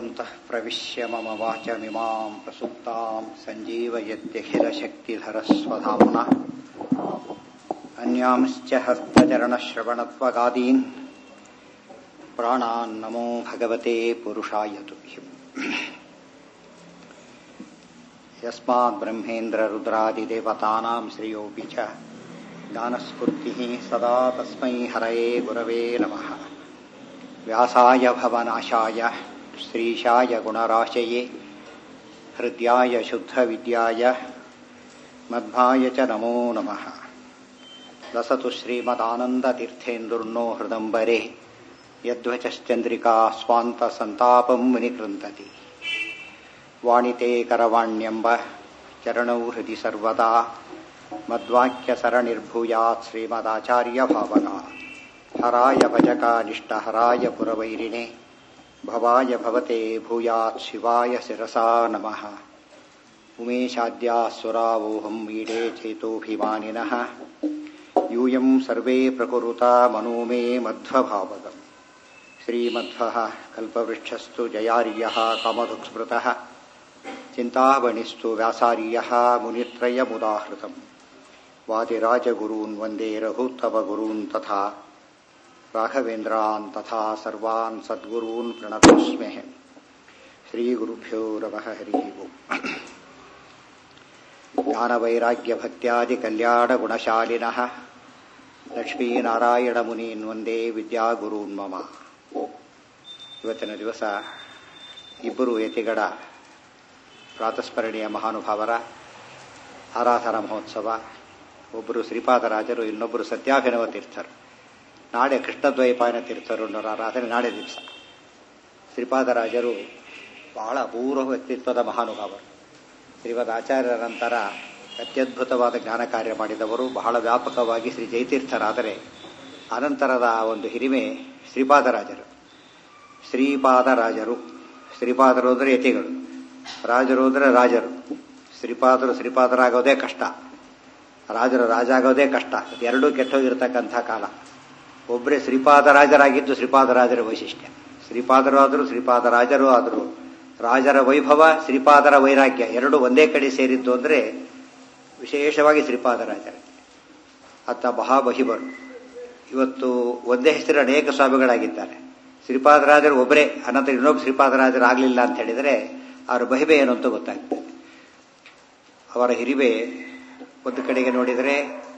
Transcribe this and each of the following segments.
योऽन्तः प्रविश्य मम वाचमिमाम् प्रसुप्ताम् सञ्जीवयत्यखिलशक्तिधरस्वधाम्ना अन्यांश्च हस्तचरणश्रवणत्वगादीन् प्राणान्नमो भगवते पुरुषाय तुभ्यम् यस्माद्ब्रह्मेन्द्ररुद्रादिदेवतानाम् श्रियोऽपि च ज्ञानस्फूर्तिः सदा तस्मै हरये गुरवे नमः व्यासाय भवनाशाय श्रीशाय गुणराशये हृद्याय शुद्धविद्याय मध्वाय च नमो नमः लसतु श्रीमदानन्दतीर्थेन्दुर्नो हृदम्बरे यद्वचश्चन्द्रिका स्वान्तसन्तापम् विनिकृन्तति वाणिते करवाण्यम्ब चरणौ हृदि सर्वदा मद्वाक्यसरणिर्भूयात् श्रीमदाचार्यभावना हराय भजकानिष्टहराय पुरवैरिणे भवाय भवते भूयात् शिवाय शिरसा नमः उमेशाद्यासुरावोऽहम् वीडे चेतोऽभिमानिनः यूयम् सर्वे प्रकुरुता मनो मे मध्वभावगम् श्रीमध्वः कल्पवृक्षस्तु जयार्यः कामधुक्स्मृतः चिन्तावणिस्तु व्यासार्यः मुनित्रयमुदाहृतम् वादिराजगुरून् वन्दे रघुत्तमगुरून् तथा राघवेन्द्रान् तथा सर्वान् सद्गुरून् प्रणतोऽस्म्यहम् श्रीगुरुभ्यो नमः हरिः ओम् ज्ञानवैराग्यभक्त्यादिकल्याणगुणशालिनः ಲಕ್ಷ್ಮೀನಾರಾಯಣಮುನೀನ್ ವಂದೇ ವಿದ್ಯಾಗುರೂನ್ ಮಮ ಇವತ್ತಿನ ದಿವಸ ಇಬ್ಬರು ಯತಿಗಳ ಪ್ರಾತಸ್ಮರಣೀಯ ಮಹಾನುಭಾವರ ಆರಾಧನಾ ಮಹೋತ್ಸವ ಒಬ್ಬರು ಶ್ರೀಪಾದರಾಜರು ಇನ್ನೊಬ್ಬರು ಸತ್ಯಾಭಿನವ ತೀರ್ಥರು ನಾಳೆ ಕೃಷ್ಣದ್ವೈಪಾಯನ ತೀರ್ಥರು ಅನ್ನೋರ ಆರಾಧನೆ ನಾಳೆ ದಿವಸ ಶ್ರೀಪಾದರಾಜರು ಬಹಳ ಅಪೂರ್ವ ವ್ಯಕ್ತಿತ್ವದ ಮಹಾನುಭಾವರು ಶ್ರೀಮದ್ ಆಚಾರ್ಯರ ನಂತರ ಅತ್ಯದ್ಭುತವಾದ ಜ್ಞಾನ ಕಾರ್ಯ ಮಾಡಿದವರು ಬಹಳ ವ್ಯಾಪಕವಾಗಿ ಶ್ರೀ ಜಯತೀರ್ಥರಾದರೆ ಅನಂತರದ ಒಂದು ಹಿರಿಮೆ ಶ್ರೀಪಾದರಾಜರು ಶ್ರೀಪಾದರಾಜರು ಶ್ರೀಪಾದರು ಅಂದರೆ ಯತಿಗಳು ರಾಜರು ಅಂದರೆ ರಾಜರು ಶ್ರೀಪಾದರು ಶ್ರೀಪಾದರಾಗೋದೇ ಕಷ್ಟ ರಾಜರು ರಾಜ ಆಗೋದೇ ಕಷ್ಟ ಎರಡೂ ಕೆಟ್ಟೋಗಿರ್ತಕ್ಕಂಥ ಕಾಲ ಒಬ್ಬರೇ ಶ್ರೀಪಾದರಾಜರಾಗಿದ್ದು ಶ್ರೀಪಾದರಾಜರ ವೈಶಿಷ್ಟ್ಯ ಶ್ರೀಪಾದರು ಆದರೂ ಶ್ರೀಪಾದರಾಜರು ಆದರು ರಾಜರ ವೈಭವ ಶ್ರೀಪಾದರ ವೈರಾಗ್ಯ ಎರಡು ಒಂದೇ ಕಡೆ ಸೇರಿದ್ದು ಅಂದರೆ ವಿಶೇಷವಾಗಿ ಶ್ರೀಪಾದರಾಜರ ಅತ್ತ ಮಹಾಮಹಿಮರು ಇವತ್ತು ಒಂದೇ ಹೆಸರು ಅನೇಕ ಸ್ವಾಮಿಗಳಾಗಿದ್ದಾರೆ ಶ್ರೀಪಾದರಾಜರು ಒಬ್ಬರೇ ಅನಂತರ ಇನ್ನೊಬ್ಬ ಶ್ರೀಪಾದರಾಜರು ಆಗಲಿಲ್ಲ ಅಂತ ಹೇಳಿದರೆ ಅವರ ಮಹಿಮೆ ಏನು ಅಂತ ಗೊತ್ತಾಗ್ತದೆ ಅವರ ಹಿರಿಮೆ ಒಂದು ಕಡೆಗೆ ನೋಡಿದರೆ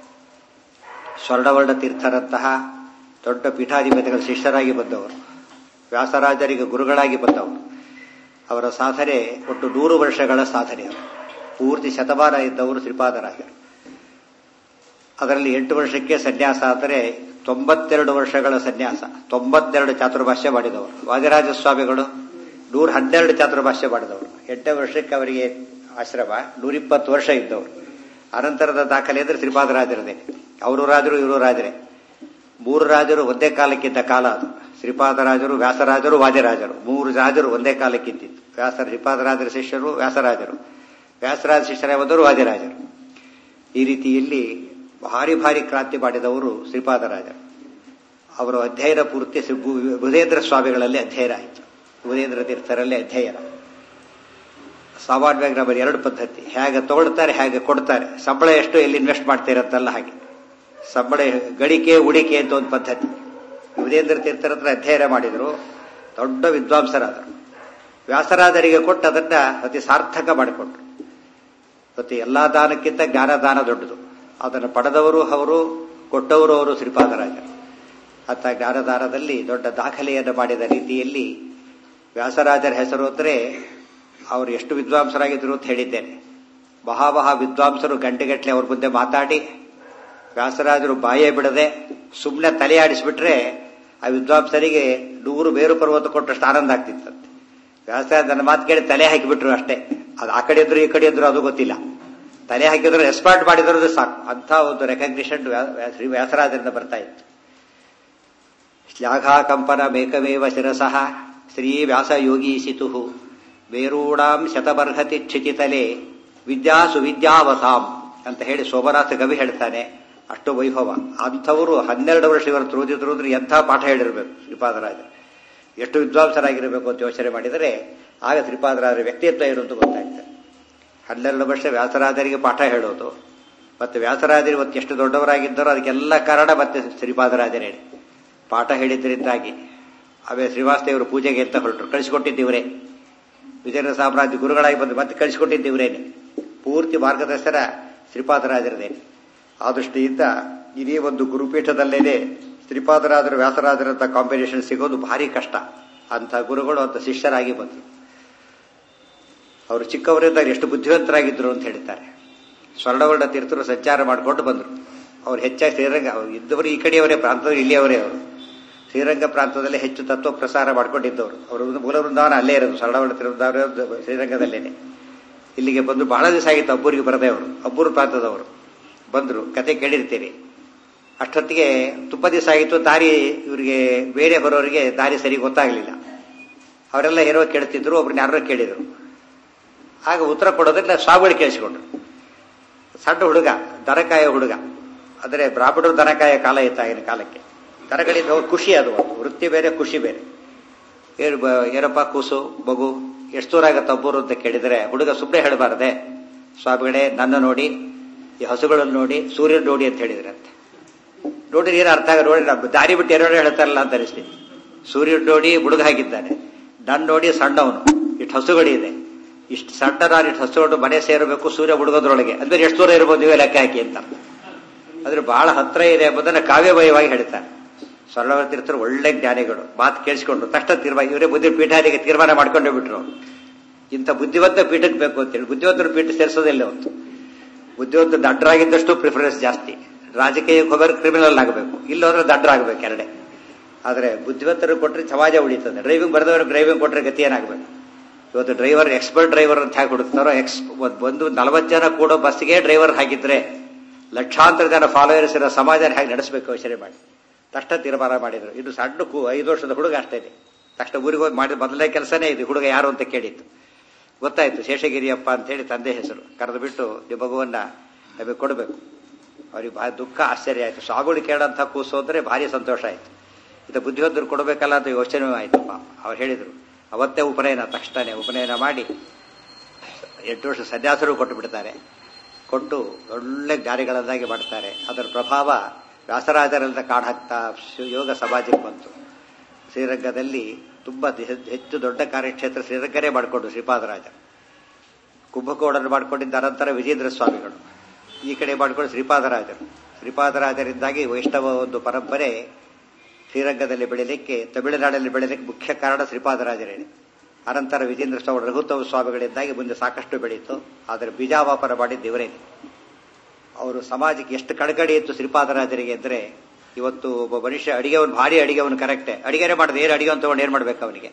ಸ್ವರ್ಣವರ್ಣ ತೀರ್ಥರಂತಹ ದೊಡ್ಡ ಪೀಠಾಧಿಪತಿಗಳ ಶಿಷ್ಯರಾಗಿ ಬಂದವರು ವ್ಯಾಸರಾಜರಿಗೆ ಗುರುಗಳಾಗಿ ಬಂದವರು ಅವರ ಸಾಧನೆ ಒಟ್ಟು ನೂರು ವರ್ಷಗಳ ಸಾಧನೆ ಅವರು ಪೂರ್ತಿ ಶತಮಾನ ಇದ್ದವರು ಶ್ರೀಪಾದರಾಜರು ಅದರಲ್ಲಿ ಎಂಟು ವರ್ಷಕ್ಕೆ ಸನ್ಯಾಸ ಅಂದರೆ ತೊಂಬತ್ತೆರಡು ವರ್ಷಗಳ ಸನ್ಯಾಸ ತೊಂಬತ್ತೆರಡು ಚಾತುರ್ಭಾಷ್ಯ ಮಾಡಿದವರು ವಾದಿರಾಜ ಸ್ವಾಮಿಗಳು ನೂರ ಹನ್ನೆರಡು ಚಾತುರ್ಭಾಷ್ಯ ಮಾಡಿದವರು ಎಂಟನೇ ವರ್ಷಕ್ಕೆ ಅವರಿಗೆ ಆಶ್ರಮ ನೂರಿಪ್ಪತ್ತು ವರ್ಷ ಇದ್ದವರು ಅನಂತರದ ದಾಖಲೆ ಅಂದರೆ ಶ್ರೀಪಾದರಾಜರದೇ ಅವರು ರಾಜರು ಇವರು ರಾಜರೇ ಮೂರು ರಾಜರು ಒಂದೇ ಕಾಲಕ್ಕಿದ್ದ ಕಾಲ ಅದು ಶ್ರೀಪಾದರಾಜರು ವ್ಯಾಸರಾಜರು ವಾದಿರಾಜರು ಮೂರು ರಾಜರು ಒಂದೇ ಕಾಲಕ್ಕಿದ್ದಿತ್ತು ವ್ಯಾಸ ಶ್ರೀಪಾದರಾಜರ ಶಿಷ್ಯರು ವ್ಯಾಸರಾಜರು ವ್ಯಾಸರಾಜ ಶಿಷ್ಯರೇ ಬಂದವರು ವಾದಿರಾಜರು ಈ ರೀತಿಯಲ್ಲಿ ಭಾರಿ ಭಾರಿ ಕ್ರಾಂತಿ ಮಾಡಿದವರು ಶ್ರೀಪಾದರಾಜರು ಅವರು ಅಧ್ಯಯನ ಪೂರ್ತಿ ಬುಧೇಂದ್ರ ಸ್ವಾಮಿಗಳಲ್ಲಿ ಅಧ್ಯಯನ ಆಯಿತು ಬುಧೇಂದ್ರ ತೀರ್ಥರಲ್ಲಿ ಅಧ್ಯಯನ ಸಾಮಾನ್ಯವಾಗಿ ನಮ್ಮಲ್ಲಿ ಎರಡು ಪದ್ಧತಿ ಹೇಗೆ ತಗೊಳ್ತಾರೆ ಹೇಗೆ ಕೊಡ್ತಾರೆ ಸಂಬಳ ಎಷ್ಟು ಎಲ್ಲಿ ಇನ್ವೆಸ್ಟ್ ಮಾಡ್ತೀರಂತಲ್ಲ ಹಾಗೆ ಸಂಬಳ ಗಳಿಕೆ ಉಡಿಕೆ ಅಂತ ಒಂದು ಪದ್ಧತಿ ಬುಧೇಂದ್ರ ತೀರ್ಥರ ಹತ್ರ ಅಧ್ಯಯನ ಮಾಡಿದರು ದೊಡ್ಡ ವಿದ್ವಾಂಸರಾದರು ವ್ಯಾಸರಾಜರಿಗೆ ಕೊಟ್ಟು ಅದನ್ನ ಅತಿ ಸಾರ್ಥಕ ಮಾಡಿಕೊಟ್ರು ಮತ್ತು ಎಲ್ಲಾ ದಾನಕ್ಕಿಂತ ಜ್ಞಾನದಾನ ದೊಡ್ಡದು ಅದನ್ನು ಪಡೆದವರು ಅವರು ಕೊಟ್ಟವರು ಅವರು ಶ್ರೀಪಾದರಾಜರು ಅತ್ತ ಜ್ಞಾನದಾನದಲ್ಲಿ ದೊಡ್ಡ ದಾಖಲೆಯನ್ನು ಮಾಡಿದ ರೀತಿಯಲ್ಲಿ ವ್ಯಾಸರಾಜರ ಹೆಸರು ಅಂದರೆ ಅವರು ಎಷ್ಟು ವಿದ್ವಾಂಸರಾಗಿದ್ರು ಅಂತ ಹೇಳಿದ್ದೇನೆ ಮಹಾಮಹ ವಿದ್ವಾಂಸರು ಗಂಟೆಗಟ್ಟಲೆ ಅವ್ರ ಮುಂದೆ ಮಾತಾಡಿ ವ್ಯಾಸರಾಜರು ಬಾಯೇ ಬಿಡದೆ ಸುಮ್ಮನೆ ತಲೆ ಆಡಿಸ್ಬಿಟ್ರೆ ಆ ವಿದ್ವಾಂಸರಿಗೆ ನೂರು ಬೇರು ಪರ್ವತ ಕೊಟ್ಟಷ್ಟು ಆನಂದ ಆಗ್ತಿತ್ತಂತೆ ವ್ಯಾಸರಾಜ ನನ್ನ ಮಾತು ಕೇಳಿ ತಲೆ ಹಾಕಿಬಿಟ್ರು ಅಷ್ಟೇ ಅದು ಆ ಕಡೆ ಇದ್ರು ಈ ಕಡೆ ಇದ್ರು ಅದು ಗೊತ್ತಿಲ್ಲ ತಲೆ ಹಾಕಿದ್ರು ರೆಸ್ಪಾಂಡ್ ಮಾಡಿದ್ರು ಸಾಕು ಅಂತ ಒಂದು ರೆಕಗ್ನಿಷನ್ ಶ್ರೀ ವ್ಯಾಸರಾಜರಿಂದ ಬರ್ತಾ ಇತ್ತು ಶ್ಲಾಘಾಕಂಪನ ಮೇಕಮೇವ ಶಿರಸಃ ಶ್ರೀ ವ್ಯಾಸ ಯೋಗೀಸಿತು ಬೇರೂಢಾಂ ಶತಬರ್ಹತಿ ಕ್ಷಿಚಿತಲೆ ವಿದ್ಯಾ ಸುವಿದ್ಯಾವತಾಂ ಅಂತ ಹೇಳಿ ಸೋಮನಾಥ ಕವಿ ಹೇಳ್ತಾನೆ ಅಷ್ಟು ವೈಭವ ಅಂಥವರು ಹನ್ನೆರಡು ವರ್ಷ ಇವರು ಓದಿದ್ರು ಅಂದ್ರೆ ಎಂಥ ಪಾಠ ಹೇಳಿರ್ಬೇಕು ಶ್ರೀಪಾದರಾಜ ಎಷ್ಟು ವಿದ್ವಾಂಸರಾಗಿರಬೇಕು ಅಂತ ಯೋಚನೆ ಮಾಡಿದರೆ ಆಗ ಶ್ರೀಪಾದರಾಜರ ವ್ಯಕ್ತಿತ್ವ ಏನು ಅಂತ ಗೊತ್ತಾಗ್ತದೆ ಹನ್ನೆರಡು ವರ್ಷ ವ್ಯಾಸರಾಜರಿಗೆ ಪಾಠ ಹೇಳೋದು ಮತ್ತೆ ವ್ಯಾಸರಾಜರು ಇವತ್ತು ಎಷ್ಟು ದೊಡ್ಡವರಾಗಿದ್ದಾರೋ ಅದಕ್ಕೆಲ್ಲ ಕಾರಣ ಮತ್ತೆ ಶ್ರೀಪಾದರಾಜರೇ ಪಾಠ ಹೇಳಿದ್ರಿಂದಾಗಿ ಅವೇ ಶ್ರೀವಾಸ್ತೇವರು ಪೂಜೆಗೆ ಅಂತ ಹೊರಟರು ಕಳಿಸಿಕೊಟ್ಟಿದ್ದೀವರೇ ವಿಜಯನಗರ ಸಾಮ್ರಾಜ್ಯ ಗುರುಗಳಾಗಿ ಬಂದು ಮತ್ತೆ ಕಳಿಸಿಕೊಟ್ಟಿದ್ದೀವರೇನೆ ಪೂರ್ತಿ ಮಾರ್ಗದರ್ಶನ ಶ್ರೀಪಾದರಾಜರದೇನೆ ಆ ದೃಷ್ಟಿಯಿಂದ ಇಡೀ ಒಂದು ಗುರುಪೀಠದಲ್ಲೇನೆ ಶ್ರೀಪಾದರಾಜರು ವ್ಯಾಸರಾಜರಂತ ಕಾಂಬಿನೇಷನ್ ಸಿಗೋದು ಭಾರಿ ಕಷ್ಟ ಅಂತ ಗುರುಗಳು ಅಂತ ಶಿಷ್ಯರಾಗಿ ಬಂದರು ಅವರು ಚಿಕ್ಕವರಿದ್ದಾಗ ಎಷ್ಟು ಬುದ್ಧಿವಂತರಾಗಿದ್ದರು ಅಂತ ಹೇಳ್ತಾರೆ ಸ್ವರ್ಣವರ್ಣ ತೀರ್ಥರು ಸಂಚಾರ ಮಾಡಿಕೊಂಡು ಬಂದರು ಅವ್ರು ಹೆಚ್ಚಾಗಿ ಶ್ರೀರಂಗ ಅವ್ರು ಇದ್ದವರು ಈ ಕಡೆಯವರೇ ಪ್ರಾಂತದವರು ಇಲ್ಲಿಯವರೇ ಅವರು ಶ್ರೀರಂಗ ಪ್ರಾಂತದಲ್ಲಿ ಹೆಚ್ಚು ತತ್ವ ಪ್ರಸಾರ ಮಾಡ್ಕೊಂಡಿದ್ದವರು ಅವರು ಮೂಲ ವೃಂದಾವನ ಅಲ್ಲೇ ಇರೋದು ಸ್ವರ್ಣವರ್ಣ ತೀರ್ಥದವರು ಶ್ರೀರಂಗದಲ್ಲೇನೆ ಇಲ್ಲಿಗೆ ಬಂದು ಬಹಳ ದಿವಸ ಆಗಿತ್ತು ಅಬ್ಬೂರಿಗೆ ಬರದೆ ಅವರು ಅಬ್ಬೂರು ಪ್ರಾಂತದವರು ಬಂದರು ಕತೆ ಕೇಳಿರ್ತೀರಿ ಅಷ್ಟೊತ್ತಿಗೆ ತುಂಬ ದಿವಸ ಆಗಿತ್ತು ದಾರಿ ಇವರಿಗೆ ಬೇರೆ ಬರೋರಿಗೆ ದಾರಿ ಸರಿ ಗೊತ್ತಾಗಲಿಲ್ಲ ಅವರೆಲ್ಲ ಏನೋ ಕೇಳ್ತಿದ್ರು ಒಬ್ರನ್ನ ಯಾರೋ ಕೇಳಿದರು ಆಗ ಉತ್ತರ ಕೊಡೋದ್ರಿಂದ ಸ್ವಾಮಿಗಳು ಕೇಳಿಸಿಕೊಂಡ್ರು ಸಣ್ಣ ಹುಡುಗ ದನಕಾಯ ಹುಡುಗ ಅಂದರೆ ಬ್ರಾಹ್ಮಣರು ದನಕಾಯ ಕಾಲ ಇತ್ತು ಆಗಿನ ಕಾಲಕ್ಕೆ ದನಗಳಿಂದ ಖುಷಿ ಅದು ಒಂದು ವೃತ್ತಿ ಬೇರೆ ಖುಷಿ ಬೇರೆ ಏನು ಏನಪ್ಪ ಕೂಸು ಮಗು ಎಷ್ಟು ದೂರ ಆಗತ್ತೆ ಒಬ್ಬರು ಅಂತ ಕೇಳಿದರೆ ಹುಡುಗ ಸುಮ್ಮನೆ ಹೇಳಬಾರದೆ ಸ್ವಾಮಿಗಳೇ ನನ್ನ ನೋಡಿ ಈ ಹಸುಗಳನ್ನು ನೋಡಿ ಸೂರ್ಯನ ನೋಡಿ ಅಂತ ಹೇಳಿದ್ರಂತೆ ನೋಡಿ ಏನು ಅರ್ಥ ಆಗ ನೋಡಿ ದಾರಿ ಬಿಟ್ಟು ಏನೋ ಹೇಳ್ತಾರಲ್ಲ ಅಂತ ಅನಿಸ್ತೀನಿ ಸೂರ್ಯನ ನೋಡಿ ಹುಡುಗ ಆಗಿದ್ದಾನೆ ನನ್ನ ನೋಡಿ ಸಣ್ಣವನು ಇಷ್ಟು ಹಸುಗಳಿದೆ ಇಷ್ಟು ಸಣ್ಣ ನಾನು ಇಷ್ಟು ಹಸುಗಳು ಮನೆ ಸೇರಬೇಕು ಸೂರ್ಯ ಹುಡುಗೋದ್ರೊಳಗೆ ಅಂದ್ರೆ ಎಷ್ಟು ದೂರ ಇರ್ಬೋದು ಇವೇ ಲೆಕ್ಕ ಹಾಕಿ ಅಂತ ಅಂದ್ರೆ ಬಹಳ ಹತ್ರ ಇದೆ ಎಂಬುದನ್ನು ಕಾವ್ಯಮಯವಾಗಿ ಹೇಳ್ತಾರೆ ಸ್ವರ್ಣವರ ತೀರ್ಥರು ಒಳ್ಳೆ ಜ್ಞಾನಿಗಳು ಮಾತು ಕೇಳಿಸ್ಕೊಂಡ್ರು ತಕ್ಷಣ ತೀರ್ಮಾನ ಇವರೇ ಬುದ್ಧಿ ಪೀಠಾರಿಗೆ ತೀರ್ಮಾನ ಮಾಡ್ಕೊಂಡೇ ಬಿಟ್ರು ಇಂಥ ಬುದ್ಧಿವಂತ ಪೀಠಕ್ಕೆ ಬೇಕು ಅಂತೇಳಿ ಬುದ್ಧಿವಂತರ ಪೀಠ ಸೇರಿಸೋದಿಲ್ಲ ಅವತ್ತು ಬುದ್ಧಿವಂತ ದಡ್ಡರಾಗಿದ್ದಷ್ಟು ಪ್ರಿಫರೆನ್ಸ್ ಜಾಸ್ತಿ ರಾಜಕೀಯಕ್ಕೆ ಹೋಗೋರು ಕ್ರಿಮಿನಲ್ ಆಗಬೇಕು ಇಲ್ಲೋದ್ರೆ ದಡ್ಡರಾಗಬೇಕು ಎರಡೇ ಆದರೆ ಬುದ್ಧಿವಂತರು ಕೊಟ್ಟರೆ ಸಮಾಜ ಉಳಿತದೆ ಡ್ರೈವಿಂಗ್ ಬರೆದವರು ಡ್ರೈವಿಂಗ್ ಕೊಟ್ಟರೆ ಗತಿ ಏನಾಗಬೇಕು ಇವತ್ತು ಡ್ರೈವರ್ ಎಕ್ಸ್ಪರ್ಟ್ ಡ್ರೈವರ್ ಅಂತ ಹೇಗೆ ಹುಡುಕ್ತಾರೋ ಎಕ್ಸ್ ಒಂದು ನಲವತ್ತು ಜನ ಕೂಡೋ ಬಸ್ಸಿಗೆ ಡ್ರೈವರ್ ಹಾಕಿದ್ರೆ ಲಕ್ಷಾಂತರ ಜನ ಫಾಲೋಯರ್ಸ್ ಇರೋ ಸಮಾಜ ಹೇಗೆ ನಡೆಸಬೇಕು ಯೋಚನೆ ಮಾಡಿ ತಕ್ಷಣ ತೀರ್ಮಾನ ಮಾಡಿದ್ರು ಇದು ಸಣ್ಣ ಕೂ ಐದು ವರ್ಷದ ಹುಡುಗ ಅಷ್ಟೇ ಇದೆ ತಕ್ಷಣ ಊರಿಗೆ ಹೋಗಿ ಮಾಡಿದ ಮೊದಲನೇ ಕೆಲಸನೇ ಇದು ಹುಡುಗ ಯಾರು ಅಂತ ಕೇಳಿತ್ತು ಗೊತ್ತಾಯ್ತು ಶೇಷಗಿರಿಯಪ್ಪ ಅಂತೇಳಿ ತಂದೆ ಹೆಸರು ಕರೆದು ಬಿಟ್ಟು ಈ ಮಗುವನ್ನ ನಮಗೆ ಕೊಡಬೇಕು ಅವ್ರಿಗೆ ಭಾರಿ ದುಃಖ ಆಶ್ಚರ್ಯ ಆಯಿತು ಸ್ವಾಗುಡಿ ಕೇಳಂತ ಕೂಸು ಅಂದರೆ ಭಾರಿ ಸಂತೋಷ ಆಯಿತು ಇದು ಬುದ್ಧಿವಂತರು ಕೊಡಬೇಕಲ್ಲ ಅಂತ ಯೋಚನೆ ಆಯ್ತಪ್ಪ ಅವ್ರು ಹೇಳಿದರು ಅವತ್ತೇ ಉಪನಯನ ತಕ್ಷಣ ಉಪನಯನ ಮಾಡಿ ಎಂಟು ವರ್ಷ ಸನ್ಯಾಸರು ಕೊಟ್ಟು ಬಿಡ್ತಾರೆ ಕೊಟ್ಟು ಒಳ್ಳೆ ಜ್ಞಾನಿಗಳನ್ನಾಗಿ ಮಾಡ್ತಾರೆ ಅದರ ಪ್ರಭಾವ ವ್ಯಾಸರಾಜರಿಂದ ಕಾಡು ಹಾಕ್ತಾ ಯೋಗ ಸಮಾಜಕ್ಕೆ ಬಂತು ಶ್ರೀರಂಗದಲ್ಲಿ ತುಂಬ ಹೆಚ್ಚು ದೊಡ್ಡ ಕಾರ್ಯಕ್ಷೇತ್ರ ಶ್ರೀರಂಗನೇ ಮಾಡಿಕೊಂಡು ಶ್ರೀಪಾದರಾಜ ಕುಂಭಕೋಣನ್ನು ಮಾಡಿಕೊಂಡಿದ್ದ ಅನಂತರ ವಿಜೇಂದ್ರ ಸ್ವಾಮಿಗಳು ಈ ಕಡೆ ಮಾಡಿಕೊಂಡು ಶ್ರೀಪಾದರಾಜರು ಶ್ರೀಪಾದರಾಜರಿಂದಾಗಿ ವೈಷ್ಣವ ಒಂದು ಪರಂಪರೆ ಶ್ರೀರಂಗದಲ್ಲಿ ಬೆಳೀಲಿಕ್ಕೆ ತಮಿಳುನಾಡಲ್ಲಿ ಬೆಳೀಲಿಕ್ಕೆ ಮುಖ್ಯ ಕಾರಣ ಶ್ರೀಪಾದರಾಜರೇನೆ ಅನಂತರ ವಿಜೇಂದ್ರ ಸ್ವಾಮಿ ರಘುತ್ತಮ ಸ್ವಾಮಿಗಳಿಂದಾಗಿ ಮುಂದೆ ಸಾಕಷ್ಟು ಬೆಳೀತು ಆದರೆ ಬೀಜಾವಾಪನ ಮಾಡಿದ್ದು ಇವರೇನೆ ಅವರು ಸಮಾಜಕ್ಕೆ ಎಷ್ಟು ಕಳಕಳಿ ಇತ್ತು ಶ್ರೀಪಾದರಾಜರಿಗೆ ಅಂದರೆ ಇವತ್ತು ಒಬ್ಬ ಮನುಷ್ಯ ಅಡಿಗೆವನು ಭಾರಿ ಅಡಿಗೆವನು ಕರೆಕ್ಟೇ ಅಡಿಗೆನೇ ಮಾಡಿದೆ ಏನು ಅಡಿಗೆ ತಗೊಂಡು ಏನು ಮಾಡ್ಬೇಕು ಅವನಿಗೆ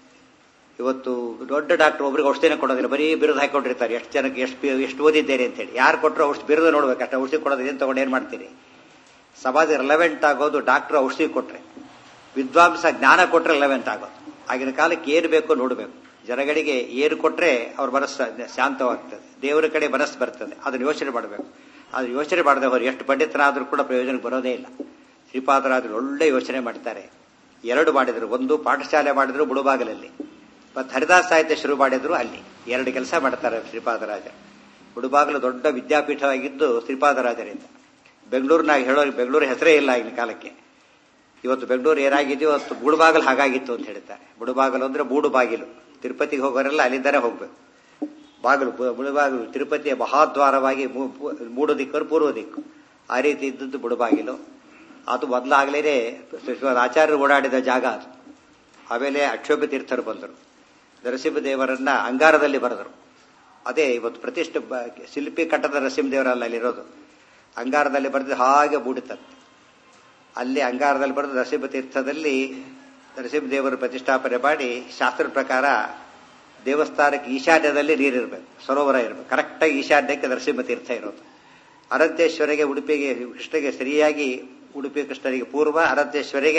ಇವತ್ತು ದೊಡ್ಡ ಡಾಕ್ಟರ್ ಒಬ್ರಿಗೆ ಔಷಧಿನೇ ಕೊಡೋದಿಲ್ಲ ಬರೀ ಬಿರುದು ಹಾಕೊಂಡಿರ್ತಾರೆ ಎಷ್ಟು ಜನಕ್ಕೆ ಎಷ್ಟು ಎಷ್ಟು ಓದಿದ್ದೇನೆ ಅಂತೇಳಿ ಯಾರು ಕೊಟ್ಟರು ಔಷಧಿ ಬಿರುದು ನೋಡ್ಬೇಕು ಅಷ್ಟು ಔಷಧಿ ಕೊಡೋದು ಏನು ತಗೊಂಡು ಏನು ಮಾಡ್ತೀರಿ ಸಮಾಜ ರಿಲೆವೆಂಟ್ ಆಗೋದು ಡಾಕ್ಟರ್ ಔಷಧಿ ಕೊಟ್ರೆ ವಿದ್ವಾಂಸ ಜ್ಞಾನ ಕೊಟ್ರೆ ರಿಲೆವೆಂಟ್ ಆಗೋದು ಆಗಿನ ಕಾಲಕ್ಕೆ ಏನು ಬೇಕು ನೋಡಬೇಕು ಜನಗಳಿಗೆ ಏನು ಕೊಟ್ರೆ ಅವ್ರ ಮನಸ್ಸು ಶಾಂತವಾಗ್ತದೆ ದೇವರ ಕಡೆ ಮನಸ್ಸು ಬರ್ತದೆ ಅದನ್ನು ಯೋಚನೆ ಮಾಡಬೇಕು ಅದು ಯೋಚನೆ ಮಾಡದೆ ಅವರು ಎಷ್ಟು ಪಂಡಿತರಾದರೂ ಕೂಡ ಪ್ರಯೋಜನಕ್ಕೆ ಬರೋದೇ ಇಲ್ಲ ಶ್ರೀಪಾದರಾಜರು ಒಳ್ಳೆ ಯೋಚನೆ ಮಾಡ್ತಾರೆ ಎರಡು ಮಾಡಿದ್ರು ಒಂದು ಪಾಠಶಾಲೆ ಮಾಡಿದ್ರು ಬುಡುಬಾಗಲಲ್ಲಿ ಮತ್ತು ಹರಿದಾಸ ಸಾಹಿತ್ಯ ಶುರು ಮಾಡಿದ್ರು ಅಲ್ಲಿ ಎರಡು ಕೆಲಸ ಮಾಡ್ತಾರೆ ಶ್ರೀಪಾದರಾಜ ಬುಡುಬಾಗಲು ದೊಡ್ಡ ವಿದ್ಯಾಪೀಠವಾಗಿದ್ದು ಶ್ರೀಪಾದರಾಜರಿಂದ ಬೆಂಗಳೂರಿನಾಗ ಹೇಳೋ ಬೆಂಗಳೂರು ಹೆಸರೇ ಇಲ್ಲ ಆಗಿನ ಕಾಲಕ್ಕೆ ಇವತ್ತು ಬೆಂಗಳೂರು ಏನಾಗಿದೆಯೋ ಅವತ್ತು ಬುಡುಬಾಗಲು ಹಾಗಾಗಿತ್ತು ಅಂತ ಹೇಳ್ತಾರೆ ಬುಡುಬಾಗಲು ಅಂದ್ರೆ ಬೂಡು ಬಾಗಿಲು ತಿರುಪತಿಗೆ ಹೋಗೋರೆಲ್ಲ ಅಲ್ಲಿಂದನೇ ಹೋಗ್ಬೇಕು ಬಾಗಿಲು ಬುಡುಬಾಗಿಲು ತಿರುಪತಿಯ ಮಹಾದ್ವಾರವಾಗಿ ಮೂಡು ದಿಕ್ಕರು ಪೂರ್ವ ದಿಕ್ಕು ಆ ರೀತಿ ಇದ್ದದ್ದು ಬುಡುಬಾಗಿಲು ಅದು ಮೊದಲಾಗಲೇ ಆಚಾರ್ಯರು ಓಡಾಡಿದ ಜಾಗ ಅದು ಆಮೇಲೆ ಅಕ್ಷೋಭ ತೀರ್ಥರು ಬಂದರು ನರಸಿಂಹದೇವರನ್ನ ಅಂಗಾರದಲ್ಲಿ ಬರೆದರು ಅದೇ ಇವತ್ತು ಪ್ರತಿಷ್ಠೆ ಶಿಲ್ಪಿ ಕಟ್ಟದ ನರಸಿಂಹದೇವರಲ್ಲ ಅಲ್ಲಿರೋದು ಅಂಗಾರದಲ್ಲಿ ಬರೆದು ಹಾಗೆ ಬೂಡುತ್ತಂತೆ ಅಲ್ಲಿ ಅಂಗಾರದಲ್ಲಿ ಬರೆದು ನರಸಿಂಹ ತೀರ್ಥದಲ್ಲಿ ನರಸಿಂಹದೇವರು ಪ್ರತಿಷ್ಠಾಪನೆ ಮಾಡಿ ಶಾಸ್ತ್ರದ ಪ್ರಕಾರ ದೇವಸ್ಥಾನಕ್ಕೆ ಈಶಾನ್ಯದಲ್ಲಿ ನೀರಿರಬೇಕು ಸರೋವರ ಇರಬೇಕು ಕರೆಕ್ಟಾಗಿ ಈಶಾನ್ಯಕ್ಕೆ ನರಸಿಂಹ ತೀರ್ಥ ಇರೋದು ಅನಂತೇಶ್ವರಿಗೆ ಉಡುಪಿಗೆ ಕೃಷ್ಣಗೆ ಸರಿಯಾಗಿ ಉಡುಪಿ ಕೃಷ್ಣರಿಗೆ ಪೂರ್ವ ಅನಂತೇಶ್ವರಿಗೆ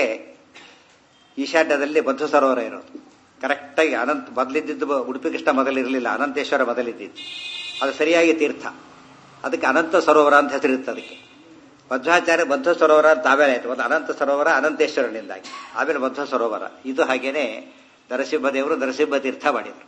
ಈಶಾನ್ಯದಲ್ಲಿ ಬದ್ಧ ಸರೋವರ ಇರೋದು ಕರೆಕ್ಟಾಗಿ ಅನಂತ ಮೊದಲಿದ್ದು ಉಡುಪಿ ಕೃಷ್ಣ ಮೊದಲಿರಲಿಲ್ಲ ಅನಂತೇಶ್ವರ ಮೊದಲಿದ್ದಿದ್ದು ಅದು ಸರಿಯಾಗಿ ತೀರ್ಥ ಅದಕ್ಕೆ ಅನಂತ ಸರೋವರ ಅಂತ ಹೆಸರಿರುತ್ತೆ ಅದಕ್ಕೆ ಮಧ್ವಾಚಾರ್ಯ ಮಧ್ವ ಸರೋವರ ಅಂತ ಆಮೇಲೆ ಆಯ್ತು ಒಂದು ಅನಂತ ಸರೋವರ ಅನಂತೇಶ್ವರನಿಂದಾಗಿ ಆಮೇಲೆ ಮಧ್ವ ಸರೋವರ ಇದು ಹಾಗೇನೆ ನರಸಿಂಹದೇವರು ನರಸಿಂಹ ತೀರ್ಥ ಮಾಡಿದರು